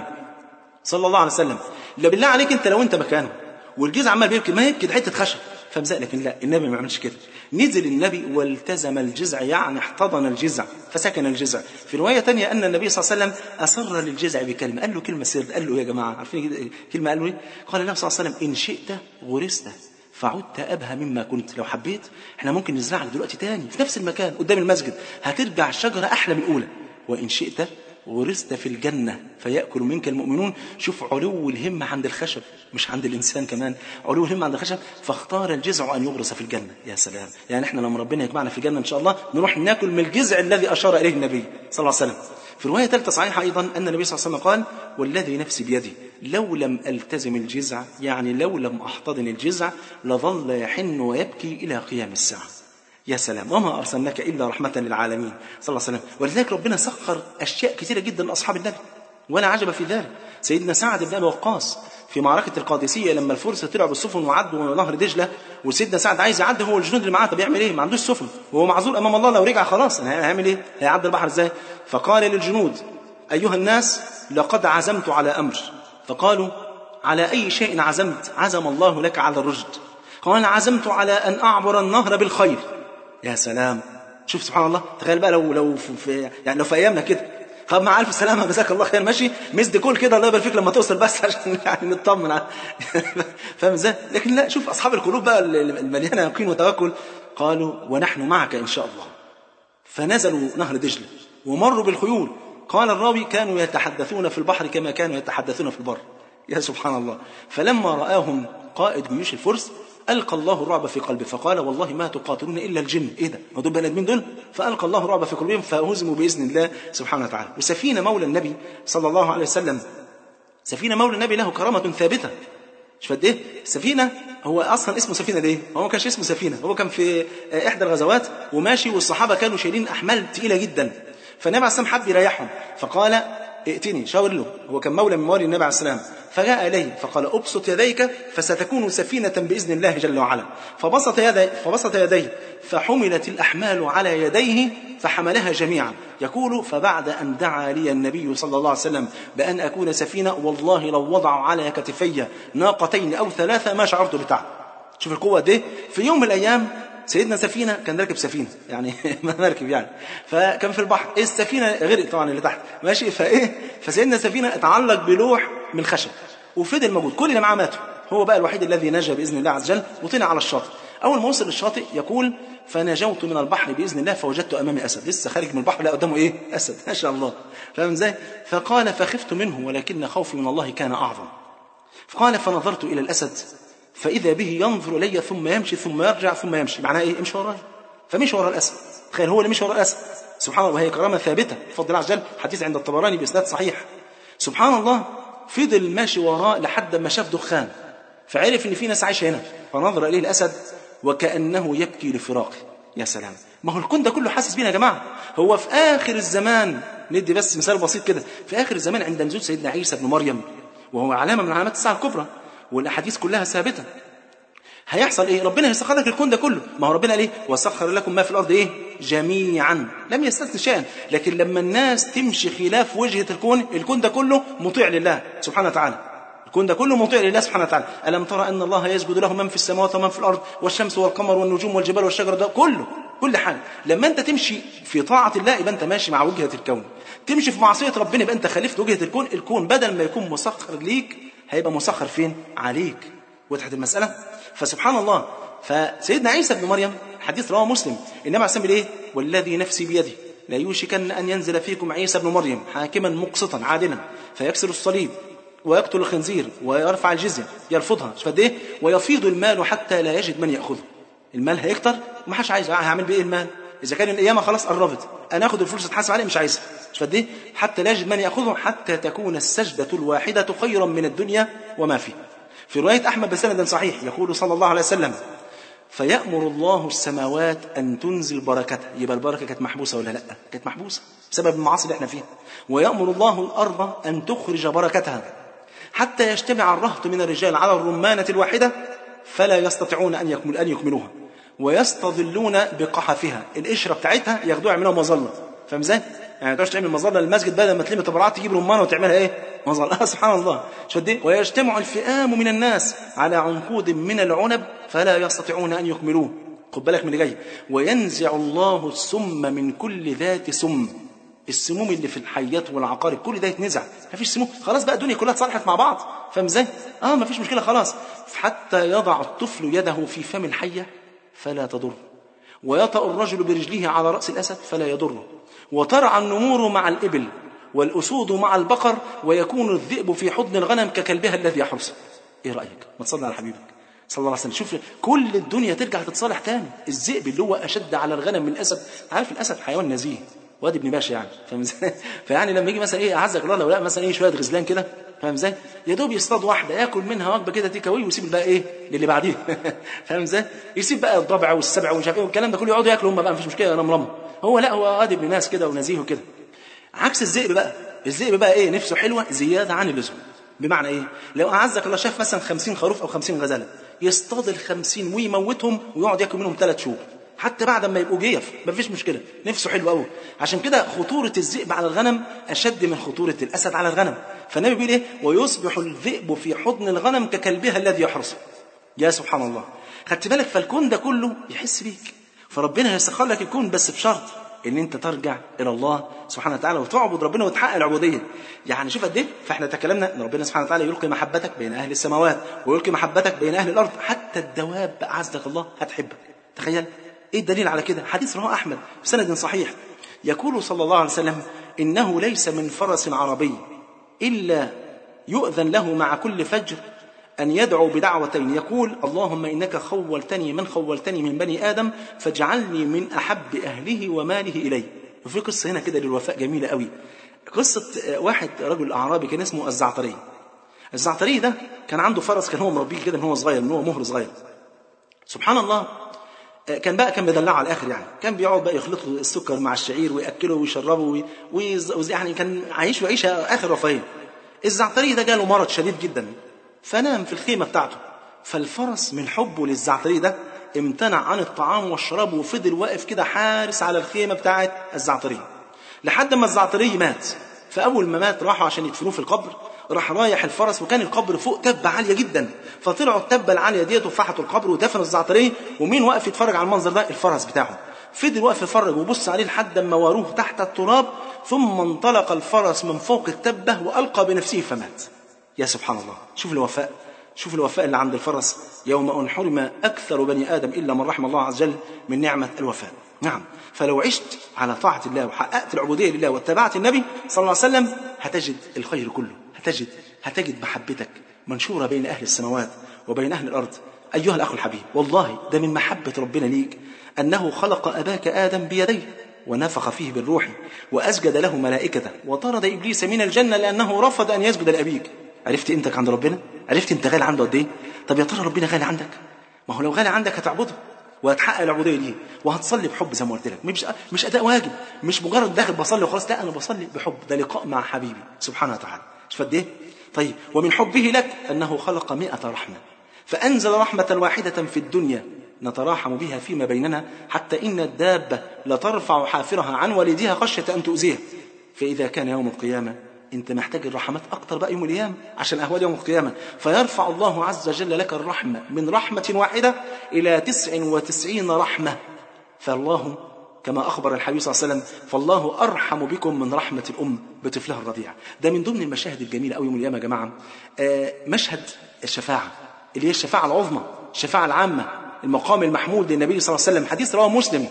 صلى الله عليه وسلم لا بالله عليك انت لو انت مكانه والجزع عمال بيبكي ما يبكي ده حته خشب فمزق لكن لا النبي ما عملش كده نزل النبي والتزم الجزع يعني احتضن الجزع فسكن الجزع في روايه تانية ان النبي صلى الله عليه وسلم اصر للجزع بكلمه قال له كلمه سر قال له يا جماعه عارفين كلمه قال له ايه قال له صلى الله عليه وسلم ان شئت غرست فعدت أبهى مما كنت لو حبيت احنا ممكن نزرع لك دلوقتي تاني في نفس المكان قدام المسجد هترجع الشجرة أحلى من الأولى وإن شئت غرست في الجنة فيأكل منك المؤمنون شوف علو الهمة عند الخشب مش عند الإنسان كمان علو الهمة عند الخشب فاختار الجزع أن يغرس في الجنة يا سلام يعني احنا لما ربنا يجمعنا في الجنة إن شاء الله نروح ناكل من الجزع الذي أشار إليه النبي صلى الله عليه وسلم في رواية ثالثة صحيحة أيضا أن النبي صلى الله عليه وسلم قال والذي نفسي بيدي لو لم ألتزم الجزع يعني لو لم أحتضن الجزع لظل يحن ويبكي إلى قيام الساعة يا سلام وما أرسلناك إلا رحمة للعالمين صلى الله عليه وسلم ولذلك ربنا سخر أشياء كثيرة جدا لأصحاب النبي ولا عجب في ذلك سيدنا سعد بن أبي وقاص في معركة القادسية لما الفرس طلعوا بالسفن وعدوا نهر دجلة وسيدنا سعد عايز يعدي هو الجنود اللي معاه طب يعمل ايه؟ ما عندوش سفن وهو معذور امام الله لو رجع خلاص هيعمل ايه؟ هيعدي البحر ازاي؟ فقال للجنود ايها الناس لقد عزمت على امر فقالوا على اي شيء عزمت؟ عزم الله لك على الرشد قال عزمت على ان اعبر النهر بالخير يا سلام شوف سبحان الله تخيل بقى لو لو في- في يعني لو في ايامنا كده طب مع الف سلامه جزاك الله خير ماشي مسد كل كده الله يبارك فيك لما توصل بس عشان يعني نطمن على- فاهم ازاي؟ لكن لا شوف اصحاب القلوب بقى المليانه يقين وتوكل قالوا ونحن معك ان شاء الله فنزلوا نهر دجله ومروا بالخيول قال الراوي كانوا يتحدثون في البحر كما كانوا يتحدثون في البر يا سبحان الله فلما رآهم قائد جيوش الفرس ألقى الله الرعب في قلبه فقال والله ما تقاتلون إلا الجن إيه ده ما دول بني آدمين دول فألقى الله الرعب في قلوبهم فهزموا بإذن الله سبحانه وتعالى وسفينة مولى النبي صلى الله عليه وسلم سفينة مولى النبي له كرامة ثابتة مش قد ايه سفينه هو اصلا اسمه سفينه ليه هو ما كانش اسمه سفينه هو كان في آه، احدى الغزوات وماشي والصحابه كانوا شايلين احمال تقيله جدا فالنبي عليه السلام حب يريحهم فقال ائتني شاور له هو كان مولى من موالي النبي عليه السلام فجاء اليه فقال ابسط يديك فستكون سفينه باذن الله جل وعلا فبسط يدي فبسط يديه فحملت الاحمال على يديه فحملها جميعا يقول فبعد ان دعا لي النبي صلى الله عليه وسلم بان اكون سفينه والله لو وضعوا على كتفي ناقتين او ثلاثه ما شعرت بتعب شوف القوه دي في يوم من الايام سيدنا سفينه كان راكب سفينه يعني مركب يعني فكان في البحر إيه السفينه غرق طبعا اللي تحت ماشي فايه فسيدنا سفينه اتعلق بلوح من خشب وفضل موجود كل اللي معاه ماتوا هو بقى الوحيد الذي نجا باذن الله عز وجل وطلع على الشاطئ اول ما وصل للشاطئ يقول فنجوت من البحر باذن الله فوجدت امامي اسد لسه خارج من البحر لا قدامه ايه اسد ما شاء الله فاهم ازاي فقال فخفت منه ولكن خوفي من الله كان اعظم فقال فنظرت الى الاسد فاذا به ينظر الي ثم يمشي ثم يرجع ثم يمشي معناه ايه امشي ورايا فمشي ورا الاسد تخيل هو اللي مشي ورا الاسد سبحان الله وهي كرامه ثابته بفضل الله عز وجل حديث عند الطبراني باسناد صحيح سبحان الله فضل ماشي وراه لحد ما شاف دخان فعرف ان في ناس عايشه هنا فنظر اليه الاسد وكانه يبكي لفراقه يا سلام ما هو الكون ده كله حاسس بينا يا جماعه هو في اخر الزمان ندي بس مثال بسيط كده في اخر الزمان عند نزول سيدنا عيسى بن مريم وهو علامه من علامات الساعه الكبرى والاحاديث كلها ثابته هيحصل ايه ربنا يسخر لك الكون ده كله ما هو ربنا قال ايه وسخر لكم ما في الارض ايه جميعا لم يستثن شيئا لكن لما الناس تمشي خلاف وجهه الكون الكون ده كله مطيع لله سبحانه وتعالى الكون ده كله مطيع لله سبحانه وتعالى ألم ترى أن الله يسجد له من في السماوات ومن في الأرض والشمس والقمر والنجوم والجبال والشجر ده كله كل حاجة لما أنت تمشي في طاعة الله يبقى أنت ماشي مع وجهة الكون تمشي في معصية ربنا يبقى أنت خالفت وجهة الكون الكون بدل ما يكون مسخر ليك هيبقى مسخر فين عليك وضحت المسألة فسبحان الله فسيدنا عيسى بن مريم حديث رواه مسلم النبي عليه الصلاه والسلام ايه والذي نفسي بيده لا يوشكن ان ينزل فيكم عيسى ابن مريم حاكما مقسطا عادلا فيكسر الصليب ويقتل الخنزير ويرفع الجزيه يرفضها مش قد ايه ويفيض المال حتى لا يجد من ياخذه المال هيكتر وما حدش عايزه هعمل بيه إيه المال اذا كان القيامه خلاص قربت انا اخد الفلوس اتحاسب عليه مش عايزها مش قد ايه حتى لا يجد من ياخذه حتى تكون السجده الواحده خيرا من الدنيا وما فيها في روايه احمد بسند صحيح يقول صلى الله عليه وسلم فيأمر الله السماوات أن تنزل بركتها يبقى البركة كانت محبوسة ولا لا كانت محبوسة بسبب المعاصي اللي احنا فيها ويأمر الله الأرض أن تخرج بركتها حتى يجتمع الرهط من الرجال على الرمانة الواحدة فلا يستطيعون أن يكمل أن يكملوها ويستظلون بقحفها القشرة بتاعتها ياخدوها يعملوها مظلة فاهم ازاي؟ يعني تقدرش تعمل مظله للمسجد بدل ما تلم تبرعات تجيب رمانه وتعملها ايه؟ مظله سبحان الله شو قد ايه؟ ويجتمع الفئام من الناس على عنقود من العنب فلا يستطيعون ان يكملوه خد بالك من اللي جاي وينزع الله السم من كل ذات سم السموم اللي في الحيات والعقارب كل ده يتنزع مفيش سموم خلاص بقى الدنيا كلها اتصالحت مع بعض فاهم ازاي اه مفيش مشكله خلاص حتى يضع الطفل يده في فم الحيه فلا تضر ويطأ الرجل برجله على رأس الأسد فلا يضره وترعى النمور مع الإبل والأسود مع البقر ويكون الذئب في حضن الغنم ككلبها الذي يحرسه إيه رأيك ما تصلي على حبيبك صلى الله عليه وسلم شوف كل الدنيا ترجع تتصالح تاني الذئب اللي هو أشد على الغنم من الأسد عارف الأسد حيوان نزيه وادي ابن باشا يعني فاهم ازاي؟ فيعني لما يجي مثلا ايه اعزك الله لو لا مثلا ايه شويه غزلان كده فاهم ازاي؟ يا دوب يصطاد واحده ياكل منها وجبه كده تيك اواي ويسيب الباقي ايه للي بعديه فاهم ازاي؟ يسيب بقى الضبع والسبع ومش عارف ايه والكلام ده كله يقعدوا ياكلوا هم بقى مفيش مشكله انا مرمى هو لا هو وادي ابن ناس كده ونزيه وكده عكس الذئب بقى الذئب بقى ايه نفسه حلوه زياده عن اللزوم بمعنى ايه؟ لو اعزك الله شاف مثلا 50 خروف او 50 غزاله يصطاد ال 50 ويموتهم ويقعد ياكل منهم ثلاث شهور حتى بعد ما يبقوا جيف مفيش مشكله نفسه حلو قوي عشان كده خطوره الذئب على الغنم اشد من خطوره الاسد على الغنم فالنبي بيقول ايه ويصبح الذئب في حضن الغنم ككلبها الذي يحرسه يا سبحان الله خدت بالك فالكون ده كله يحس بيك فربنا هيسخر لك الكون بس بشرط ان انت ترجع الى الله سبحانه وتعالى وتعبد ربنا وتحقق العبوديه يعني شوف قد ايه فاحنا تكلمنا ان ربنا سبحانه وتعالى يلقي محبتك بين اهل السماوات ويلقي محبتك بين اهل الارض حتى الدواب اعزك الله هتحبك تخيل ايه الدليل على كده حديث رواه احمد بسند صحيح يقول صلى الله عليه وسلم انه ليس من فرس عربي الا يؤذن له مع كل فجر أن يدعو بدعوتين يقول اللهم إنك خولتني من خولتني من بني آدم فاجعلني من أحب أهله وماله إلي وفي قصة هنا كده للوفاء جميلة قوي قصة واحد رجل أعرابي كان اسمه الزعتري الزعتري ده كان عنده فرس كان هو مربيه كده من هو صغير من هو مهر صغير سبحان الله كان بقى كان مدلعه على الاخر يعني كان بيقعد بقى يخلط له السكر مع الشعير وياكله ويشربه ويعني كان عايش وعيشه اخر رفاهيه الزعتري ده جاله مرض شديد جدا فنام في الخيمه بتاعته فالفرس من حبه للزعتري ده امتنع عن الطعام والشراب وفضل واقف كده حارس على الخيمه بتاعه الزعتري لحد ما الزعتري مات فاول ما مات راحوا عشان يدفنوه في القبر راح رايح الفرس وكان القبر فوق تبة عالية جدا فطلعوا التبة العالية ديت وفحطوا القبر ودفنوا الزعتري ومين واقف يتفرج على المنظر ده الفرس بتاعه فضل واقف يتفرج وبص عليه لحد ما واروه تحت التراب ثم انطلق الفرس من فوق التبة وألقى بنفسه فمات يا سبحان الله شوف الوفاء شوف الوفاء اللي عند الفرس يوم أن حرم أكثر بني آدم إلا من رحم الله عز وجل من نعمة الوفاء نعم فلو عشت على طاعة الله وحققت العبودية لله واتبعت النبي صلى الله عليه وسلم هتجد الخير كله هتجد هتجد محبتك منشورة بين أهل السماوات وبين أهل الأرض أيها الأخ الحبيب والله ده من محبة ربنا ليك أنه خلق أباك آدم بيديه ونفخ فيه بالروح وأسجد له ملائكته وطرد إبليس من الجنة لأنه رفض أن يسجد لأبيك عرفت قيمتك عند ربنا؟ عرفت أنت غالي عنده قد إيه؟ طب يا ترى ربنا غالي عندك؟ ما هو لو غالي عندك هتعبده وهتحقق العبوديه ليه وهتصلي بحب زي ما قلت لك مش مش اداء واجب مش مجرد داخل بصلي وخلاص لا انا بصلي بحب ده لقاء مع حبيبي سبحانه وتعالى مش قد ايه طيب ومن حبه لك انه خلق مئة رحمه فانزل رحمه واحده في الدنيا نتراحم بها فيما بيننا حتى ان الدابه لترفع حافرها عن والدها خشيه ان تؤذيه فاذا كان يوم القيامه انت محتاج الرحمات اكتر بقى يوم القيامه عشان اهوال يوم القيامه فيرفع الله عز وجل لك الرحمه من رحمه واحده الى تسع وتسعين رحمه فالله كما اخبر الحبيب صلى الله عليه وسلم فالله ارحم بكم من رحمه الام بطفلها الرضيع ده من ضمن المشاهد الجميله قوي يوم القيامه يا جماعه آه مشهد الشفاعه اللي هي الشفاعه العظمى الشفاعه العامه المقام المحمود للنبي صلى الله عليه وسلم حديث رواه مسلم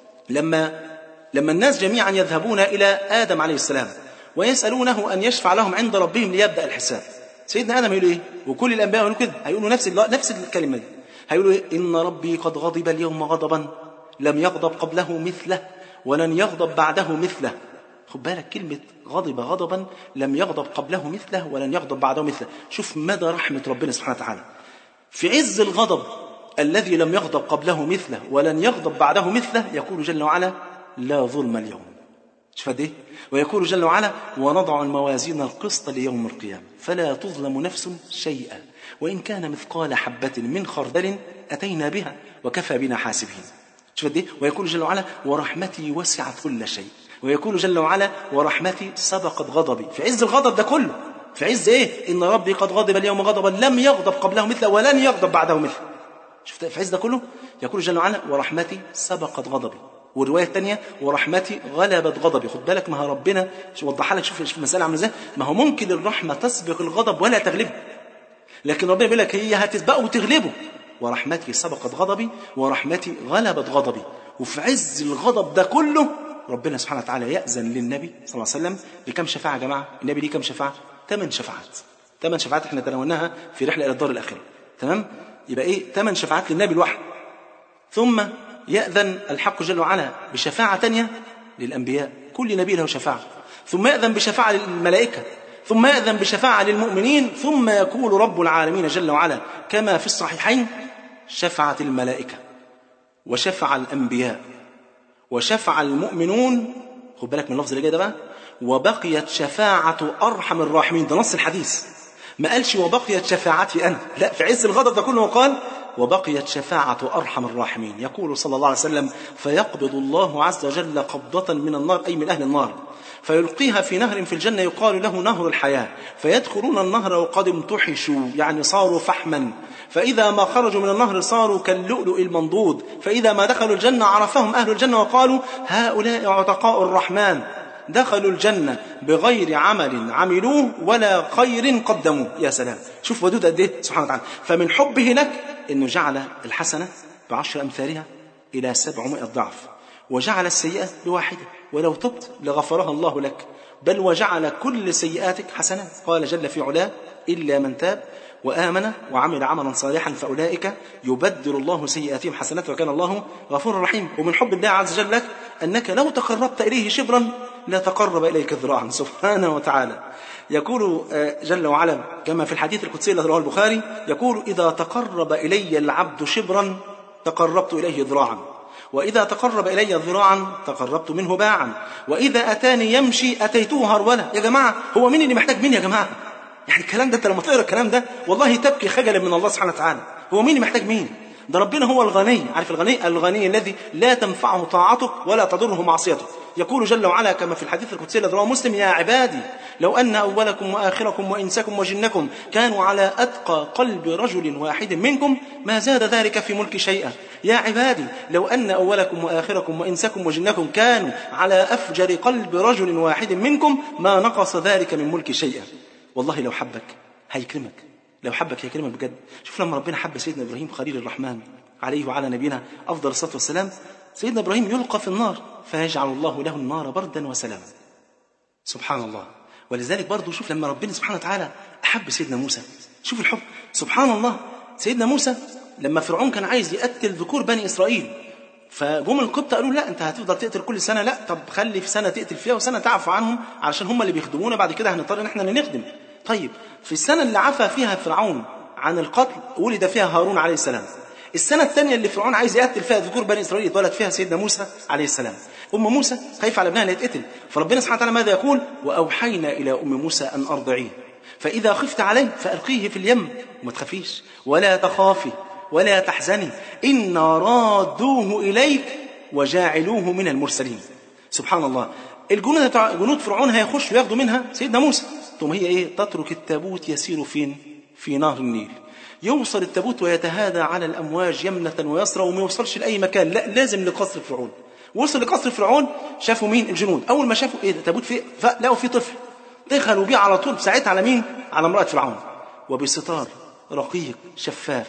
لما لما الناس جميعا يذهبون إلى آدم عليه السلام ويسألونه أن يشفع لهم عند ربهم ليبدأ الحساب سيدنا آدم يقول إيه وكل الأنبياء يقولوا كده هيقولوا نفس نفس الكلمة دي هيقولوا إيه إن ربي قد غضب اليوم غضبا لم يغضب قبله مثله ولن يغضب بعده مثله خد بالك كلمة غضب غضبا لم يغضب قبله مثله ولن يغضب بعده مثله شوف مدى رحمة ربنا سبحانه وتعالى في عز الغضب الذي لم يغضب قبله مثله ولن يغضب بعده مثله يقول جل وعلا لا ظلم اليوم شوف قد ايه ويقول جل وعلا ونضع الموازين القسط ليوم القيامة فلا تظلم نفس شيئا وإن كان مثقال حبة من خردل أتينا بها وكفى بنا حاسبين شوف قد ايه ويقول جل وعلا ورحمتي وسعت كل شيء ويقول جل وعلا ورحمتي سبقت غضبي في عز الغضب ده كله في عز ايه ان ربي قد غضب اليوم غضبا لم يغضب قبله مثله ولن يغضب بعده مثله شفت في عز ده كله يقول جل وعلا ورحمتي سبقت غضبي والروايه الثانيه ورحمتي غلبت غضبي خد بالك ما هو ربنا وضحها لك شوف شوف المساله عامله ازاي ما هو ممكن الرحمه تسبق الغضب ولا تغلبه لكن ربنا بيقول لك هي هتسبقه وتغلبه ورحمتي سبقت غضبي ورحمتي غلبت غضبي وفي عز الغضب ده كله ربنا سبحانه وتعالى يأذن للنبي صلى الله عليه وسلم بكم شفاعة يا جماعة النبي ليه كم شفاعة ثمان شفاعات ثمان شفاعات احنا تناولناها في رحلة إلى الدار الآخرة تمام يبقى ايه ثمان شفاعات للنبي الواحد ثم يأذن الحق جل وعلا بشفاعة تانية للأنبياء كل نبي له شفاعة ثم يأذن بشفاعة للملائكة ثم يأذن بشفاعة للمؤمنين ثم يقول رب العالمين جل وعلا كما في الصحيحين شفعت الملائكة وشفع الأنبياء وشفع المؤمنون خد بالك من اللفظ اللي جاي ده بقى وبقيت شفاعة أرحم الراحمين ده نص الحديث ما قالش وبقيت شفاعتي أنا لا في عز الغضب ده كله قال وبقيت شفاعة أرحم الراحمين يقول صلى الله عليه وسلم فيقبض الله عز وجل قبضة من النار أي من أهل النار فيلقيها في نهر في الجنة يقال له نهر الحياة فيدخلون النهر وقد امتحشوا يعني صاروا فحما فإذا ما خرجوا من النهر صاروا كاللؤلؤ المنضود فإذا ما دخلوا الجنة عرفهم أهل الجنة وقالوا هؤلاء عتقاء الرحمن دخلوا الجنة بغير عمل عملوه ولا خير قدموه يا سلام شوف ودود قد ايه سبحانه وتعالى فمن حبه لك انه جعل الحسنة بعشر أمثالها إلى سبعمائة ضعف وجعل السيئة بواحدة ولو تبت لغفرها الله لك بل وجعل كل سيئاتك حسنات قال جل في علاه إلا من تاب وآمن وعمل عملا صالحا فأولئك يبدل الله سيئاتهم حسنات وكان الله غفورا رحيما ومن حب الله عز وجل لك أنك لو تقربت إليه شبرا لا تقرب إليك ذراعا سبحانه وتعالى يقول جل وعلا كما في الحديث القدسي الذي رواه البخاري يقول إذا تقرب إلي العبد شبرا تقربت إليه ذراعا وإذا تقرب إلي ذراعا تقربت منه باعا وإذا أتاني يمشي أتيته هرولة يا جماعة هو مين اللي محتاج مين يا جماعة يعني الكلام ده انت لما تقرا الكلام ده والله تبكي خجلا من الله سبحانه وتعالى هو مين محتاج مين ده ربنا هو الغني عارف الغني الغني الذي لا تنفعه طاعتك ولا تضره معصيتك يقول جل وعلا كما في الحديث القدسي الذي رواه مسلم يا عبادي لو ان اولكم واخركم وانسكم وجنكم كانوا على اتقى قلب رجل واحد منكم ما زاد ذلك في ملك شيئا يا عبادي لو ان اولكم واخركم وانسكم وجنكم كانوا على افجر قلب رجل واحد منكم ما نقص ذلك من ملك شيئا والله لو حبك هيكرمك لو حبك هيكرمك بجد شوف لما ربنا حب سيدنا ابراهيم خليل الرحمن عليه وعلى نبينا افضل الصلاه والسلام سيدنا ابراهيم يلقى في النار فيجعل الله له النار بردا وسلاما سبحان الله ولذلك برضه شوف لما ربنا سبحانه وتعالى احب سيدنا موسى شوف الحب سبحان الله سيدنا موسى لما فرعون كان عايز يقتل ذكور بني اسرائيل فجم القبط قالوا لا انت هتفضل تقتل كل سنه لا طب خلي في سنه تقتل فيها وسنه تعفو عنهم علشان هم اللي بيخدمونا بعد كده هنضطر ان احنا اللي نخدم طيب في السنه اللي عفى فيها فرعون عن القتل ولد فيها هارون عليه السلام السنة الثانية اللي فرعون عايز يقتل فيها ذكور بني إسرائيل اتولد فيها سيدنا موسى عليه السلام أم موسى خايفة على ابنها اللي يتقتل فربنا سبحانه وتعالى ماذا يقول وأوحينا إلى أم موسى أن أرضعيه فإذا خفت عليه فألقيه في اليم وما تخافيش ولا تخافي ولا تحزني إنا رادوه إليك وجاعلوه من المرسلين سبحان الله الجنود جنود فرعون هيخشوا ياخدوا منها سيدنا موسى ثم هي ايه تترك التابوت يسير فين في نهر النيل يوصل التابوت ويتهادى على الامواج يمنه ويسرى وما يوصلش لاي مكان لا لازم لقصر فرعون وصل لقصر فرعون شافوا مين الجنود اول ما شافوا ايه التابوت فيه لقوا فيه طفل دخلوا بيه على طول ساعتها على مين على امراه فرعون وبستار رقيق شفاف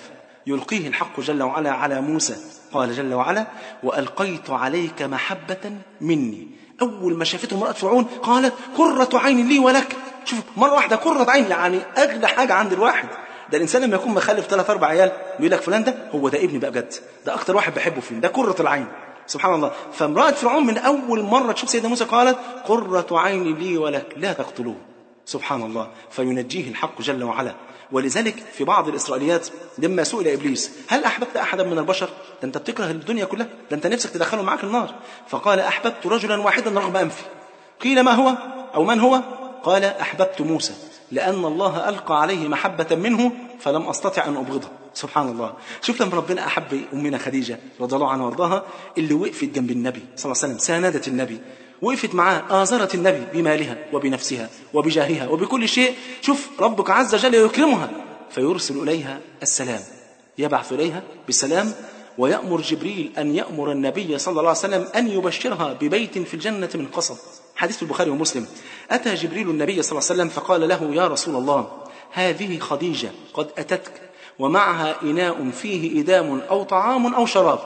يلقيه الحق جل وعلا على موسى قال جل وعلا وألقيت عليك محبة مني أول ما شافته امرأة فرعون قالت قرة عين لي ولك شوف مرة واحدة قرة عين يعني أغلى حاجة عند الواحد ده الإنسان لما يكون مخلف ثلاث أربع عيال بيقول لك فلان ده هو ده ابني بقى بجد ده أكتر واحد بحبه فيه ده قرة العين سبحان الله فامرأة فرعون من أول مرة تشوف سيدنا موسى قالت قرة عين لي ولك لا تقتلوه سبحان الله فينجيه الحق جل وعلا ولذلك في بعض الإسرائيليات لما سئل إبليس هل أحببت أحدا من البشر ده أنت بتكره الدنيا كلها ده أنت نفسك تدخله معاك النار فقال أحببت رجلا واحدا رغم أنفي قيل ما هو أو من هو قال أحببت موسى لأن الله ألقى عليه محبة منه فلم أستطع أن أبغضه سبحان الله شوف لما ربنا أحب أمنا خديجة رضي الله عنها وارضاها اللي وقفت جنب النبي صلى الله عليه وسلم ساندت النبي وقفت معاه آزرت النبي بمالها وبنفسها وبجاهها وبكل شيء شوف ربك عز وجل يكرمها فيرسل إليها السلام يبعث إليها بالسلام ويأمر جبريل أن يأمر النبي صلى الله عليه وسلم أن يبشرها ببيت في الجنة من قصب حديث في البخاري ومسلم أتى جبريل النبي صلى الله عليه وسلم فقال له يا رسول الله هذه خديجة قد أتتك ومعها إناء فيه إدام أو طعام أو شراب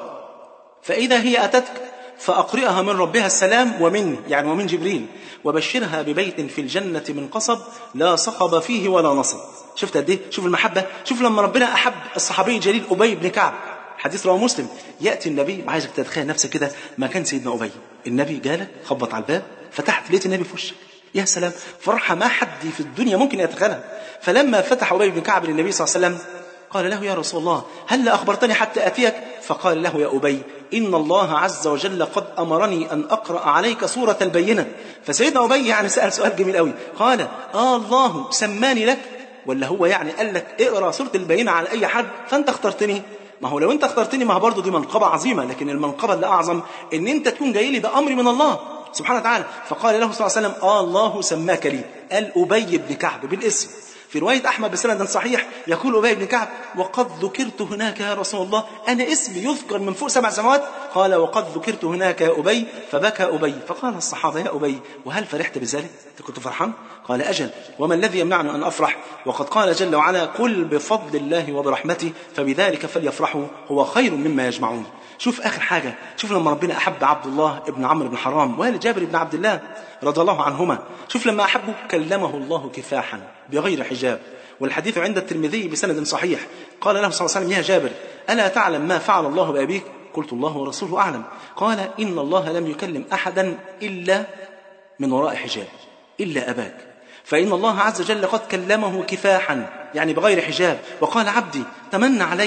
فإذا هي أتتك فأقرئها من ربها السلام ومن يعني ومن جبريل وبشرها ببيت في الجنة من قصب لا صخب فيه ولا نصب شفت قد ايه شوف المحبة شوف لما ربنا أحب الصحابي الجليل أبي بن كعب حديث رواه مسلم يأتي النبي عايزك تتخيل نفسك كده مكان سيدنا أبي النبي جالك خبط على الباب فتحت لقيت النبي في وشك يا سلام فرحة ما حد في الدنيا ممكن يتخيلها فلما فتح أبي بن كعب للنبي صلى الله عليه وسلم قال له يا رسول الله هل أخبرتني حتى أتيك فقال له يا أبي إن الله عز وجل قد أمرني أن أقرأ عليك سورة البينة فسيدنا أبي يعني سأل سؤال جميل قوي قال آه الله سماني لك ولا هو يعني قال لك اقرأ سورة البينة على أي حد فأنت اخترتني ما هو لو انت اخترتني ما هو برضه دي منقبة عظيمة لكن المنقبة اللي أعظم إن أنت تكون جاي لي ده أمر من الله سبحانه وتعالى فقال له صلى الله عليه وسلم آه الله سماك لي قال أبي بن كعب بالاسم في رواية أحمد بسند صحيح يقول أبي بن كعب وقد ذكرت هناك يا رسول الله أنا اسمي يذكر من فوق سبع سماوات قال وقد ذكرت هناك يا أبي فبكى أبي فقال الصحابة يا أبي وهل فرحت بذلك أنت كنت فرحان قال أجل وما الذي يمنعني أن أفرح وقد قال جل وعلا قل بفضل الله وبرحمته فبذلك فليفرحوا هو خير مما يجمعون شوف آخر حاجة شوف لما ربنا أحب عبد الله ابن عمرو بن حرام والد جابر بن عبد الله رضي الله عنهما شوف لما أحبه كلمه الله كفاحا بغير حجاب والحديث عند الترمذي بسند صحيح قال له صلى الله عليه وسلم يا جابر ألا تعلم ما فعل الله بأبيك قلت الله ورسوله أعلم قال إن الله لم يكلم أحدا إلا من وراء حجاب إلا أباك فإن الله عز وجل قد كلمه كفاحا يعني بغير حجاب وقال عبدي تمنى علي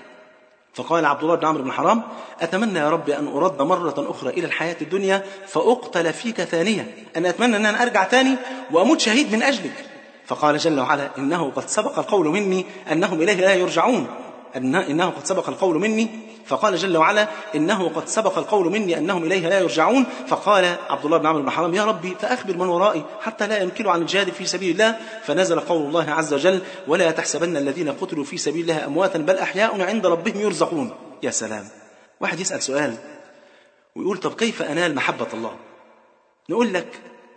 فقال عبد الله بن عمرو بن حرام أتمنى يا رب أن أرد مرة أخرى إلى الحياة الدنيا فأقتل فيك ثانية أنا أتمنى أن أنا أرجع تاني وأموت شهيد من أجلك فقال جل وعلا إنه قد سبق القول مني أنهم إليه لا يرجعون إنه قد سبق القول مني فقال جل وعلا إنه قد سبق القول مني أنهم إليه لا يرجعون فقال عبد الله بن عمرو بن حرام يا ربي فأخبر من ورائي حتى لا ينكلوا عن الجهاد في سبيل الله فنزل قول الله عز وجل ولا تحسبن الذين قتلوا في سبيل الله أمواتا بل أحياء عند ربهم يرزقون يا سلام واحد يسأل سؤال ويقول طب كيف أنال محبة الله نقول لك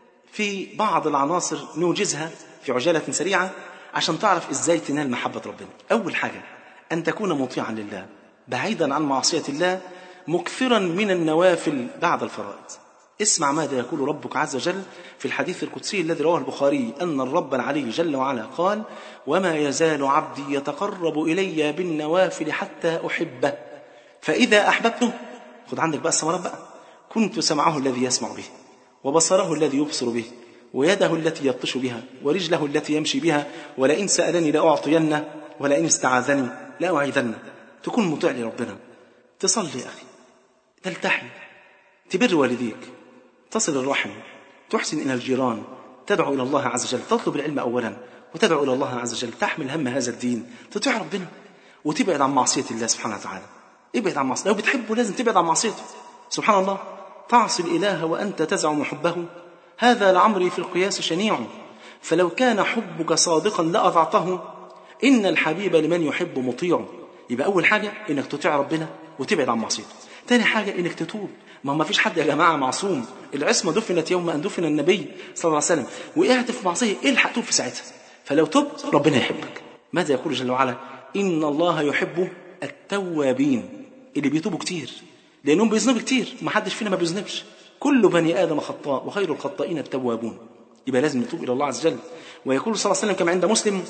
في بعض العناصر نوجزها في عجالة سريعة عشان تعرف إزاي تنال محبة ربنا أول حاجة أن تكون مطيعا لله بعيدا عن معصية الله مكثرا من النوافل بعد الفرائض اسمع ماذا يقول ربك عز وجل في الحديث القدسي الذي رواه البخاري أن الرب العلي جل وعلا قال وما يزال عبدي يتقرب إلي بالنوافل حتى أحبه فإذا أحببته خد عندك بقى الثمرات بقى كنت سمعه الذي يسمع به وبصره الذي يبصر به ويده التي يبطش بها ورجله التي يمشي بها ولئن سألني لأعطينه ولئن استعاذني لأعيذنه تكون مطيع لربنا تصلي يا أخي تلتحي تبر والديك تصل الرحم تحسن إلى الجيران تدعو إلى الله عز وجل تطلب العلم أولا وتدعو إلى الله عز وجل تحمل هم هذا الدين تطيع ربنا وتبعد عن معصية الله سبحانه وتعالى ابعد عن معصيته لو بتحبه لازم تبعد عن معصيته سبحان الله تعصي الإله وأنت تزعم حبه هذا لعمري في القياس شنيع فلو كان حبك صادقا لأطعته إن الحبيب لمن يحب مطيع يبقى أول حاجة إنك تطيع ربنا وتبعد عن معصيته تاني حاجة إنك تتوب ما ما فيش حد يا جماعة معصوم العصمة دفنت يوم أن دفن النبي صلى الله عليه وسلم وقعت في معصية الحق توب في ساعتها فلو تبت ربنا يحبك ماذا يقول جل وعلا إن الله يحب التوابين اللي بيتوبوا كتير لانهم بيذنبوا كتير ما حدش فينا ما بيذنبش كل بني ادم خطاء وخير الخطائين التوابون يبقى لازم نتوب الى الله عز وجل ويقول صلى الله عليه وسلم كما عند مسلم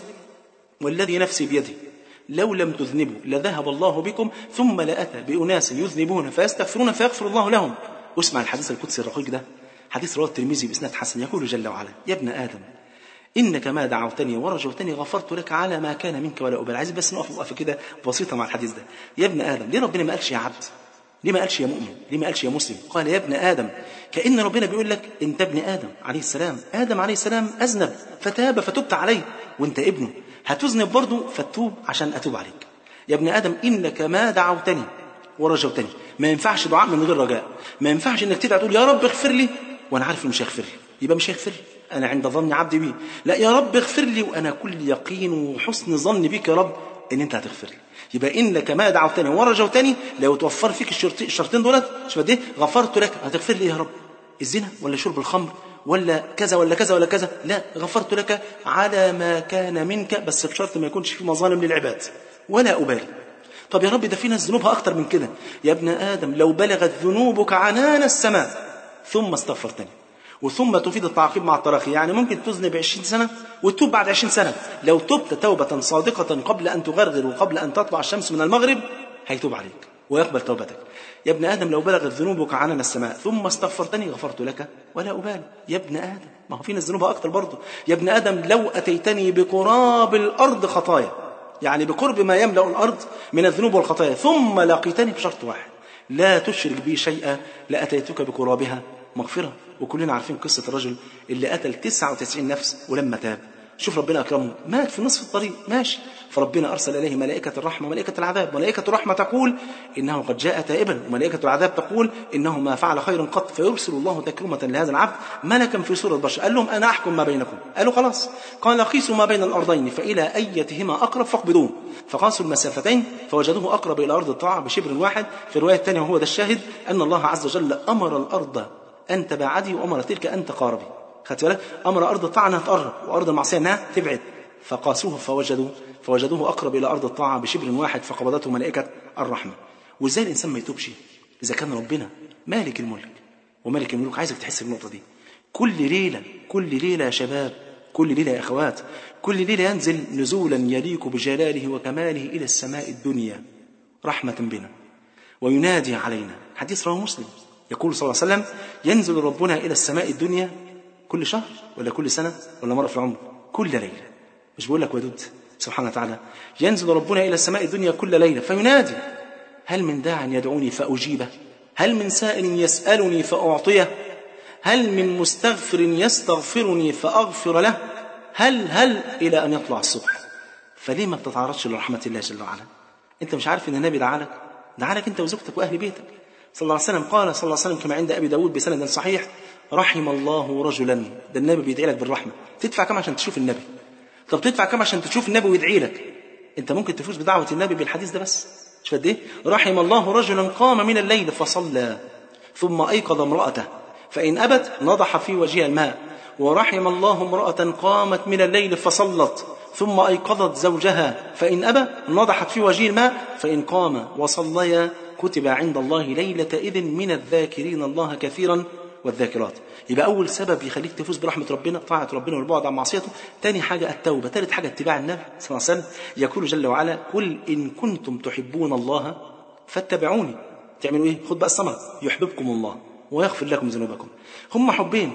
والذي نفسي بيده لو لم تذنبوا لذهب الله بكم ثم لأتى بأناس يذنبون فيستغفرون فيغفر الله لهم واسمع الحديث القدسي الرقيق ده حديث رواه الترمذي بإسناد حسن يقول جل وعلا يا ابن آدم إنك ما دعوتني ورجوتني غفرت لك على ما كان منك ولا أبالي عايز بس نقف وقفة كده بسيطة مع الحديث ده يا ابن آدم ليه ربنا ما قالش يا عبد ليه ما قالش يا مؤمن ليه ما قالش يا مسلم قال يا ابن آدم كأن ربنا بيقول لك أنت ابن آدم عليه السلام آدم عليه السلام أذنب فتاب فتبت عليه وأنت ابنه هتذنب برضه فتوب عشان أتوب عليك يا ابن آدم إنك ما دعوتني ورجوتني ما ينفعش دعاء من غير رجاء ما ينفعش انك تدعي تقول يا رب اغفر لي وانا عارف انه مش هيغفر لي يبقى مش هيغفر لي انا عند ظن عبدي بي لا يا رب اغفر لي وانا كل يقين وحسن ظن بك يا رب ان انت هتغفر لي يبقى انك ما دعوتني ورجوتني لو توفر فيك الشرط- الشرطين دولت شوف قد ايه غفرت لك هتغفر لي إيه يا رب الزنا ولا شرب الخمر ولا كذا ولا كذا ولا كذا لا غفرت لك على ما كان منك بس بشرط ما يكونش في مظالم للعباد ولا أبالي طب يا رب ده في ناس ذنوبها أكتر من كده يا ابن آدم لو بلغت ذنوبك عنان السماء ثم استغفرتني وثم تفيد التعقيب مع التراخي يعني ممكن تذنب 20 سنة وتتوب بعد 20 سنة لو تبت توبة صادقة قبل أن تغرغر وقبل أن تطلع الشمس من المغرب هيتوب عليك ويقبل توبتك يا ابن آدم لو بلغت ذنوبك عنان السماء ثم استغفرتني غفرت لك ولا أبالي يا ابن آدم ما هو في ناس ذنوبها أكتر برضه يا ابن آدم لو أتيتني بقراب الأرض خطايا يعني بقرب ما يملأ الأرض من الذنوب والخطايا ثم لقيتني بشرط واحد لا تشرك بي شيئا لأتيتك بقرابها مغفرة وكلنا عارفين قصة الرجل اللي قتل 99 نفس ولما تاب شوف ربنا أكرمه مات في نصف الطريق ماشي فربنا أرسل إليه ملائكة الرحمة وملائكة العذاب ملائكة الرحمة تقول إنه قد جاء تائبا وملائكة العذاب تقول إنه ما فعل خيرا قط فيرسل الله تكرمة لهذا العبد ملكا في صورة بشر قال لهم أنا أحكم ما بينكم قالوا خلاص قال قيسوا ما بين الأرضين فإلى أيتهما أقرب فاقبضوه فقاسوا المسافتين فوجدوه أقرب إلى أرض الطاعة بشبر واحد في الرواية الثانية وهو ده الشاهد أن الله عز وجل أمر الأرض أن تباعدي وأمر تلك أن تقاربي خدت بالك امر ارض الطاعه انها تقرب وارض المعصيه انها تبعد فقاسوه فوجدوا فوجدوه اقرب الى ارض الطاعه بشبر واحد فقبضته ملائكه الرحمه وازاي الانسان ما يتوبش اذا كان ربنا مالك الملك وملك الملوك عايزك تحس بالنقطه دي كل ليله كل ليله يا شباب كل ليله يا اخوات كل ليله ينزل نزولا يليق بجلاله وكماله الى السماء الدنيا رحمه بنا وينادي علينا حديث رواه مسلم يقول صلى الله عليه وسلم ينزل ربنا إلى السماء الدنيا كل شهر ولا كل سنة ولا مرة في العمر كل ليلة مش بقول لك ودود سبحانه وتعالى ينزل ربنا إلى السماء الدنيا كل ليلة فينادي هل من داع يدعوني فأجيبه هل من سائل يسألني فأعطيه هل من مستغفر يستغفرني فأغفر له هل هل إلى أن يطلع الصبح فليه ما بتتعرضش لرحمة الله جل وعلا أنت مش عارف أن النبي دعالك دعالك أنت وزوجتك وأهل بيتك صلى الله عليه وسلم قال صلى الله عليه وسلم كما عند أبي داود بسند صحيح رحم الله رجلا ده النبي بيدعي لك بالرحمة تدفع كم عشان تشوف النبي طب تدفع كم عشان تشوف النبي ويدعي لك انت ممكن تفوز بدعوة النبي بالحديث ده بس مش قد ايه رحم الله رجلا قام من الليل فصلى ثم أيقظ امرأته فإن أبت نضح في وجهها الماء ورحم الله امرأة قامت من الليل فصلت ثم أيقظت زوجها فإن أبى نضحت في وجه الماء فإن قام وصليا كتب عند الله ليلة إذن من الذاكرين الله كثيرا والذاكرات يبقى أول سبب يخليك تفوز برحمة ربنا طاعة ربنا والبعد عن معصيته تاني حاجة التوبة ثالث حاجة اتباع النبي صلى الله عليه وسلم يقول جل وعلا قل إن كنتم تحبون الله فاتبعوني تعملوا إيه خد بقى الثمرة يحببكم الله ويغفر لكم ذنوبكم هم حبين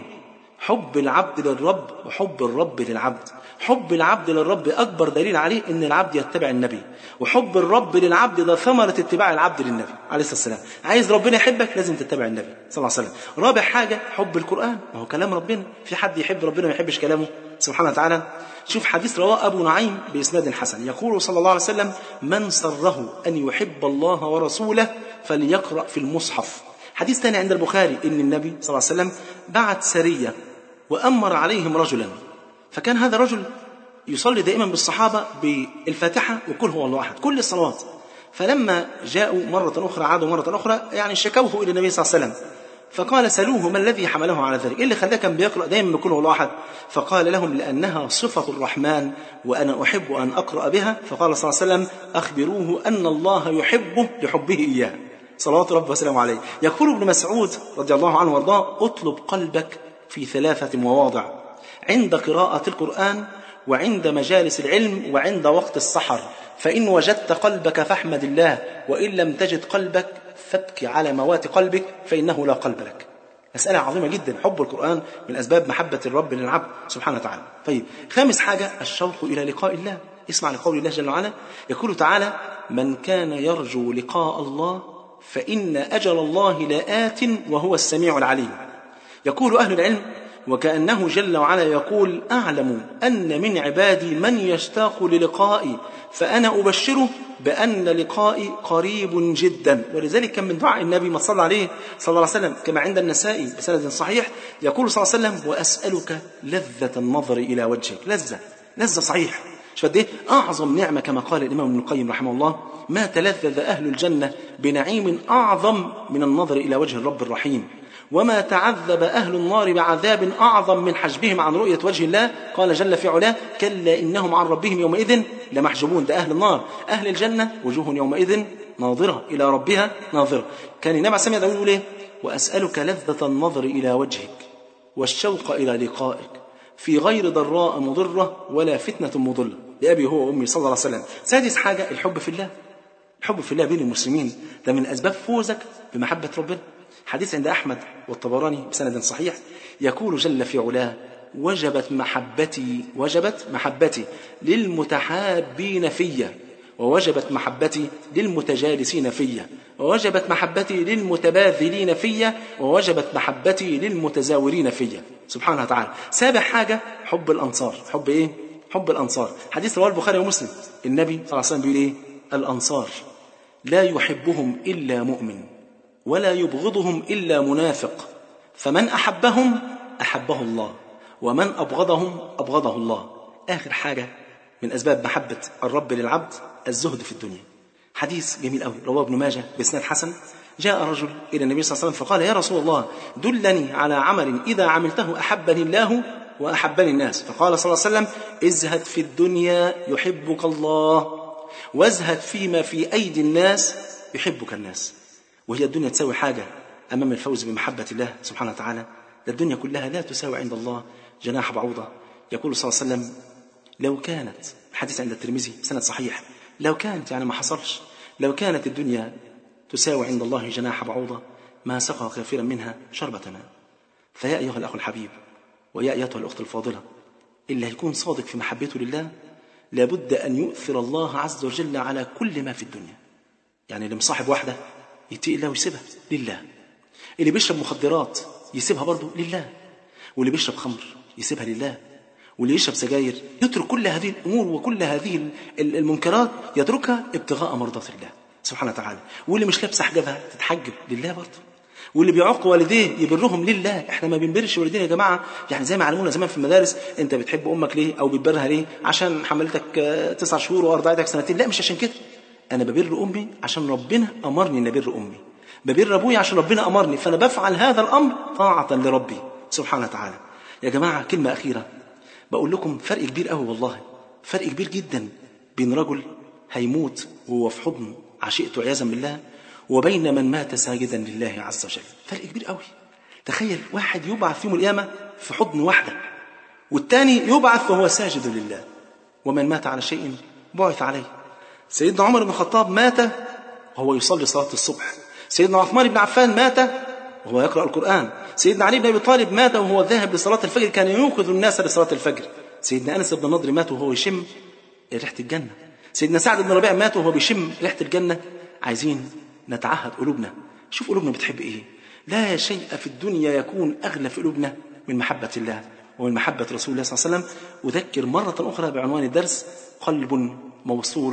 حب العبد للرب وحب الرب للعبد حب العبد للرب أكبر دليل عليه أن العبد يتبع النبي وحب الرب للعبد ده ثمرة اتباع العبد للنبي عليه الصلاة والسلام عايز ربنا يحبك لازم تتبع النبي صلى الله عليه وسلم رابع حاجة حب القرآن ما هو كلام ربنا في حد يحب ربنا ما يحبش كلامه سبحانه وتعالى شوف حديث رواه أبو نعيم بإسناد حسن يقول صلى الله عليه وسلم من سره أن يحب الله ورسوله فليقرأ في المصحف حديث ثاني عند البخاري ان النبي صلى الله عليه وسلم بعت سريه وامر عليهم رجلا فكان هذا الرجل يصلي دائما بالصحابه بالفاتحه وكل هو الله احد كل الصلوات فلما جاءوا مره اخرى عادوا مره اخرى يعني شكوه الى النبي صلى الله عليه وسلم فقال سلوه ما الذي حمله على ذلك إيه اللي خلاه كان بيقرأ دايما بكل هو أحد فقال لهم لأنها صفة الرحمن وأنا أحب أن أقرأ بها فقال صلى الله عليه وسلم أخبروه أن الله يحبه لحبه إياه صلوات ربي وسلامه عليه يقول ابن مسعود رضي الله عنه وارضاه اطلب قلبك في ثلاثة مواضع عند قراءة القرآن وعند مجالس العلم وعند وقت السحر فإن وجدت قلبك فاحمد الله وإن لم تجد قلبك فابكي على موات قلبك فإنه لا قلب لك مسألة عظيمة جدا حب القرآن من أسباب محبة الرب للعبد سبحانه وتعالى طيب خامس حاجة الشوق إلى لقاء الله اسمع لقول الله جل وعلا يقول تعالى من كان يرجو لقاء الله فإن أجل الله لآت وهو السميع العليم يقول أهل العلم وكأنه جل وعلا يقول أعلم أن من عبادي من يشتاق للقائي فأنا أبشره بأن لقائي قريب جدا ولذلك كان من دعاء النبي ما صلى عليه صلى الله عليه وسلم كما عند النسائي بسند صحيح يقول صلى الله عليه وسلم وأسألك لذة النظر إلى وجهك لذة لذة صحيح شوف قد ايه اعظم نعمه كما قال الامام ابن القيم رحمه الله ما تلذذ اهل الجنه بنعيم اعظم من النظر الى وجه الرب الرحيم وما تعذب اهل النار بعذاب اعظم من حجبهم عن رؤيه وجه الله قال جل في علاه كلا انهم عن ربهم يومئذ لمحجوبون ده اهل النار اهل الجنه وجوه يومئذ ناظره الى ربها ناظره كان النبي عليه الصلاه والسلام يقول ايه واسالك لذه النظر الى وجهك والشوق الى لقائك في غير ضراء مضرة ولا فتنة مضلة لأبي هو وأمي صلى الله عليه وسلم سادس حاجة الحب في الله الحب في الله بين المسلمين ده من أسباب فوزك بمحبة ربنا حديث عند أحمد والطبراني بسند صحيح يقول جل في علاه وجبت محبتي وجبت محبتي للمتحابين فيا ووجبت محبتي للمتجالسين فيا ووجبت محبتي للمتباذلين فيا ووجبت محبتي للمتزاورين فيا سبحانه وتعالى سابع حاجة حب الأنصار حب إيه؟ حب الأنصار حديث رواه البخاري ومسلم النبي صلى الله عليه وسلم بيقول إيه؟ الأنصار لا يحبهم إلا مؤمن ولا يبغضهم إلا منافق فمن أحبهم أحبه الله ومن أبغضهم أبغضه الله آخر حاجة من أسباب محبة الرب للعبد الزهد في الدنيا حديث جميل قوي رواه ابن ماجه بإسناد حسن جاء رجل إلى النبي صلى الله عليه وسلم فقال يا رسول الله دلني على عمل إذا عملته أحبني الله وأحبني الناس فقال صلى الله عليه وسلم ازهد في الدنيا يحبك الله وازهد فيما في أيدي الناس يحبك الناس وهي الدنيا تساوي حاجة أمام الفوز بمحبة الله سبحانه وتعالى ده الدنيا كلها لا تساوي عند الله جناح بعوضة يقول صلى الله عليه وسلم لو كانت الحديث عند الترمذي سند صحيح لو كانت يعني ما حصلش لو كانت الدنيا تساوي عند الله جناح بعوضة ما سقى كافرا منها شربة ماء فيا أيها الأخ الحبيب ويا أيتها الأخت الفاضلة اللي هيكون صادق في محبته لله لابد أن يؤثر الله عز وجل على كل ما في الدنيا يعني اللي مصاحب واحدة يتقي الله ويسيبها لله اللي بيشرب مخدرات يسيبها برضه لله واللي بيشرب خمر يسيبها لله واللي يشرب سجاير يترك كل هذه الامور وكل هذه المنكرات يتركها ابتغاء مرضات الله سبحانه وتعالى واللي مش لابسه حجابها تتحجب لله برضه واللي بيعق والديه يبرهم لله احنا ما بنبرش والدينا يا جماعه يعني زي ما علمونا زمان في المدارس انت بتحب امك ليه او بتبرها ليه عشان حملتك تسع شهور وارضعتك سنتين لا مش عشان كده انا ببر امي عشان ربنا امرني ان ابر امي ببر ابويا عشان ربنا امرني فانا بفعل هذا الامر طاعه لربي سبحانه وتعالى يا جماعه كلمه اخيره بقول لكم فرق كبير قوي والله فرق كبير جدا بين رجل هيموت وهو في حضن عشيقته عياذا بالله وبين من مات ساجدا لله عز وجل فرق كبير قوي تخيل واحد يبعث يوم القيامة في حضن واحدة والتاني يبعث وهو ساجد لله ومن مات على شيء بعث عليه سيدنا عمر بن الخطاب مات وهو يصلي صلاة الصبح سيدنا عثمان بن عفان مات وهو يقرأ القرآن سيدنا علي بن أبي طالب مات وهو ذاهب لصلاة الفجر كان يوقظ الناس لصلاة الفجر سيدنا أنس بن النضر مات وهو يشم ريحة الجنة سيدنا سعد بن ربيع مات وهو بيشم ريحة الجنة عايزين نتعهد قلوبنا شوف قلوبنا بتحب ايه لا شيء في الدنيا يكون اغلى في قلوبنا من محبه الله ومن محبه رسول الله صلى الله عليه وسلم اذكر مره اخرى بعنوان الدرس قلب موصول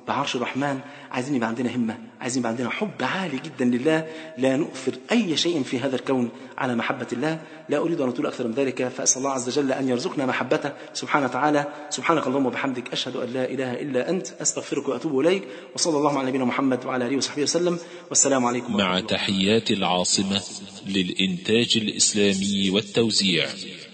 بعرش الرحمن عايزين يبقى عندنا همة عايزين يبقى عندنا حب عالي جدا لله لا نؤثر أي شيء في هذا الكون على محبة الله لا أريد أن أطول أكثر من ذلك فأسأل الله عز وجل أن يرزقنا محبته سبحانه وتعالى سبحانك اللهم وبحمدك أشهد أن لا إله إلا أنت أستغفرك وأتوب إليك وصلى الله على نبينا محمد وعلى آله وصحبه وسلم والسلام عليكم ورحمة مع الله تحيات العاصمة للإنتاج الإسلامي والتوزيع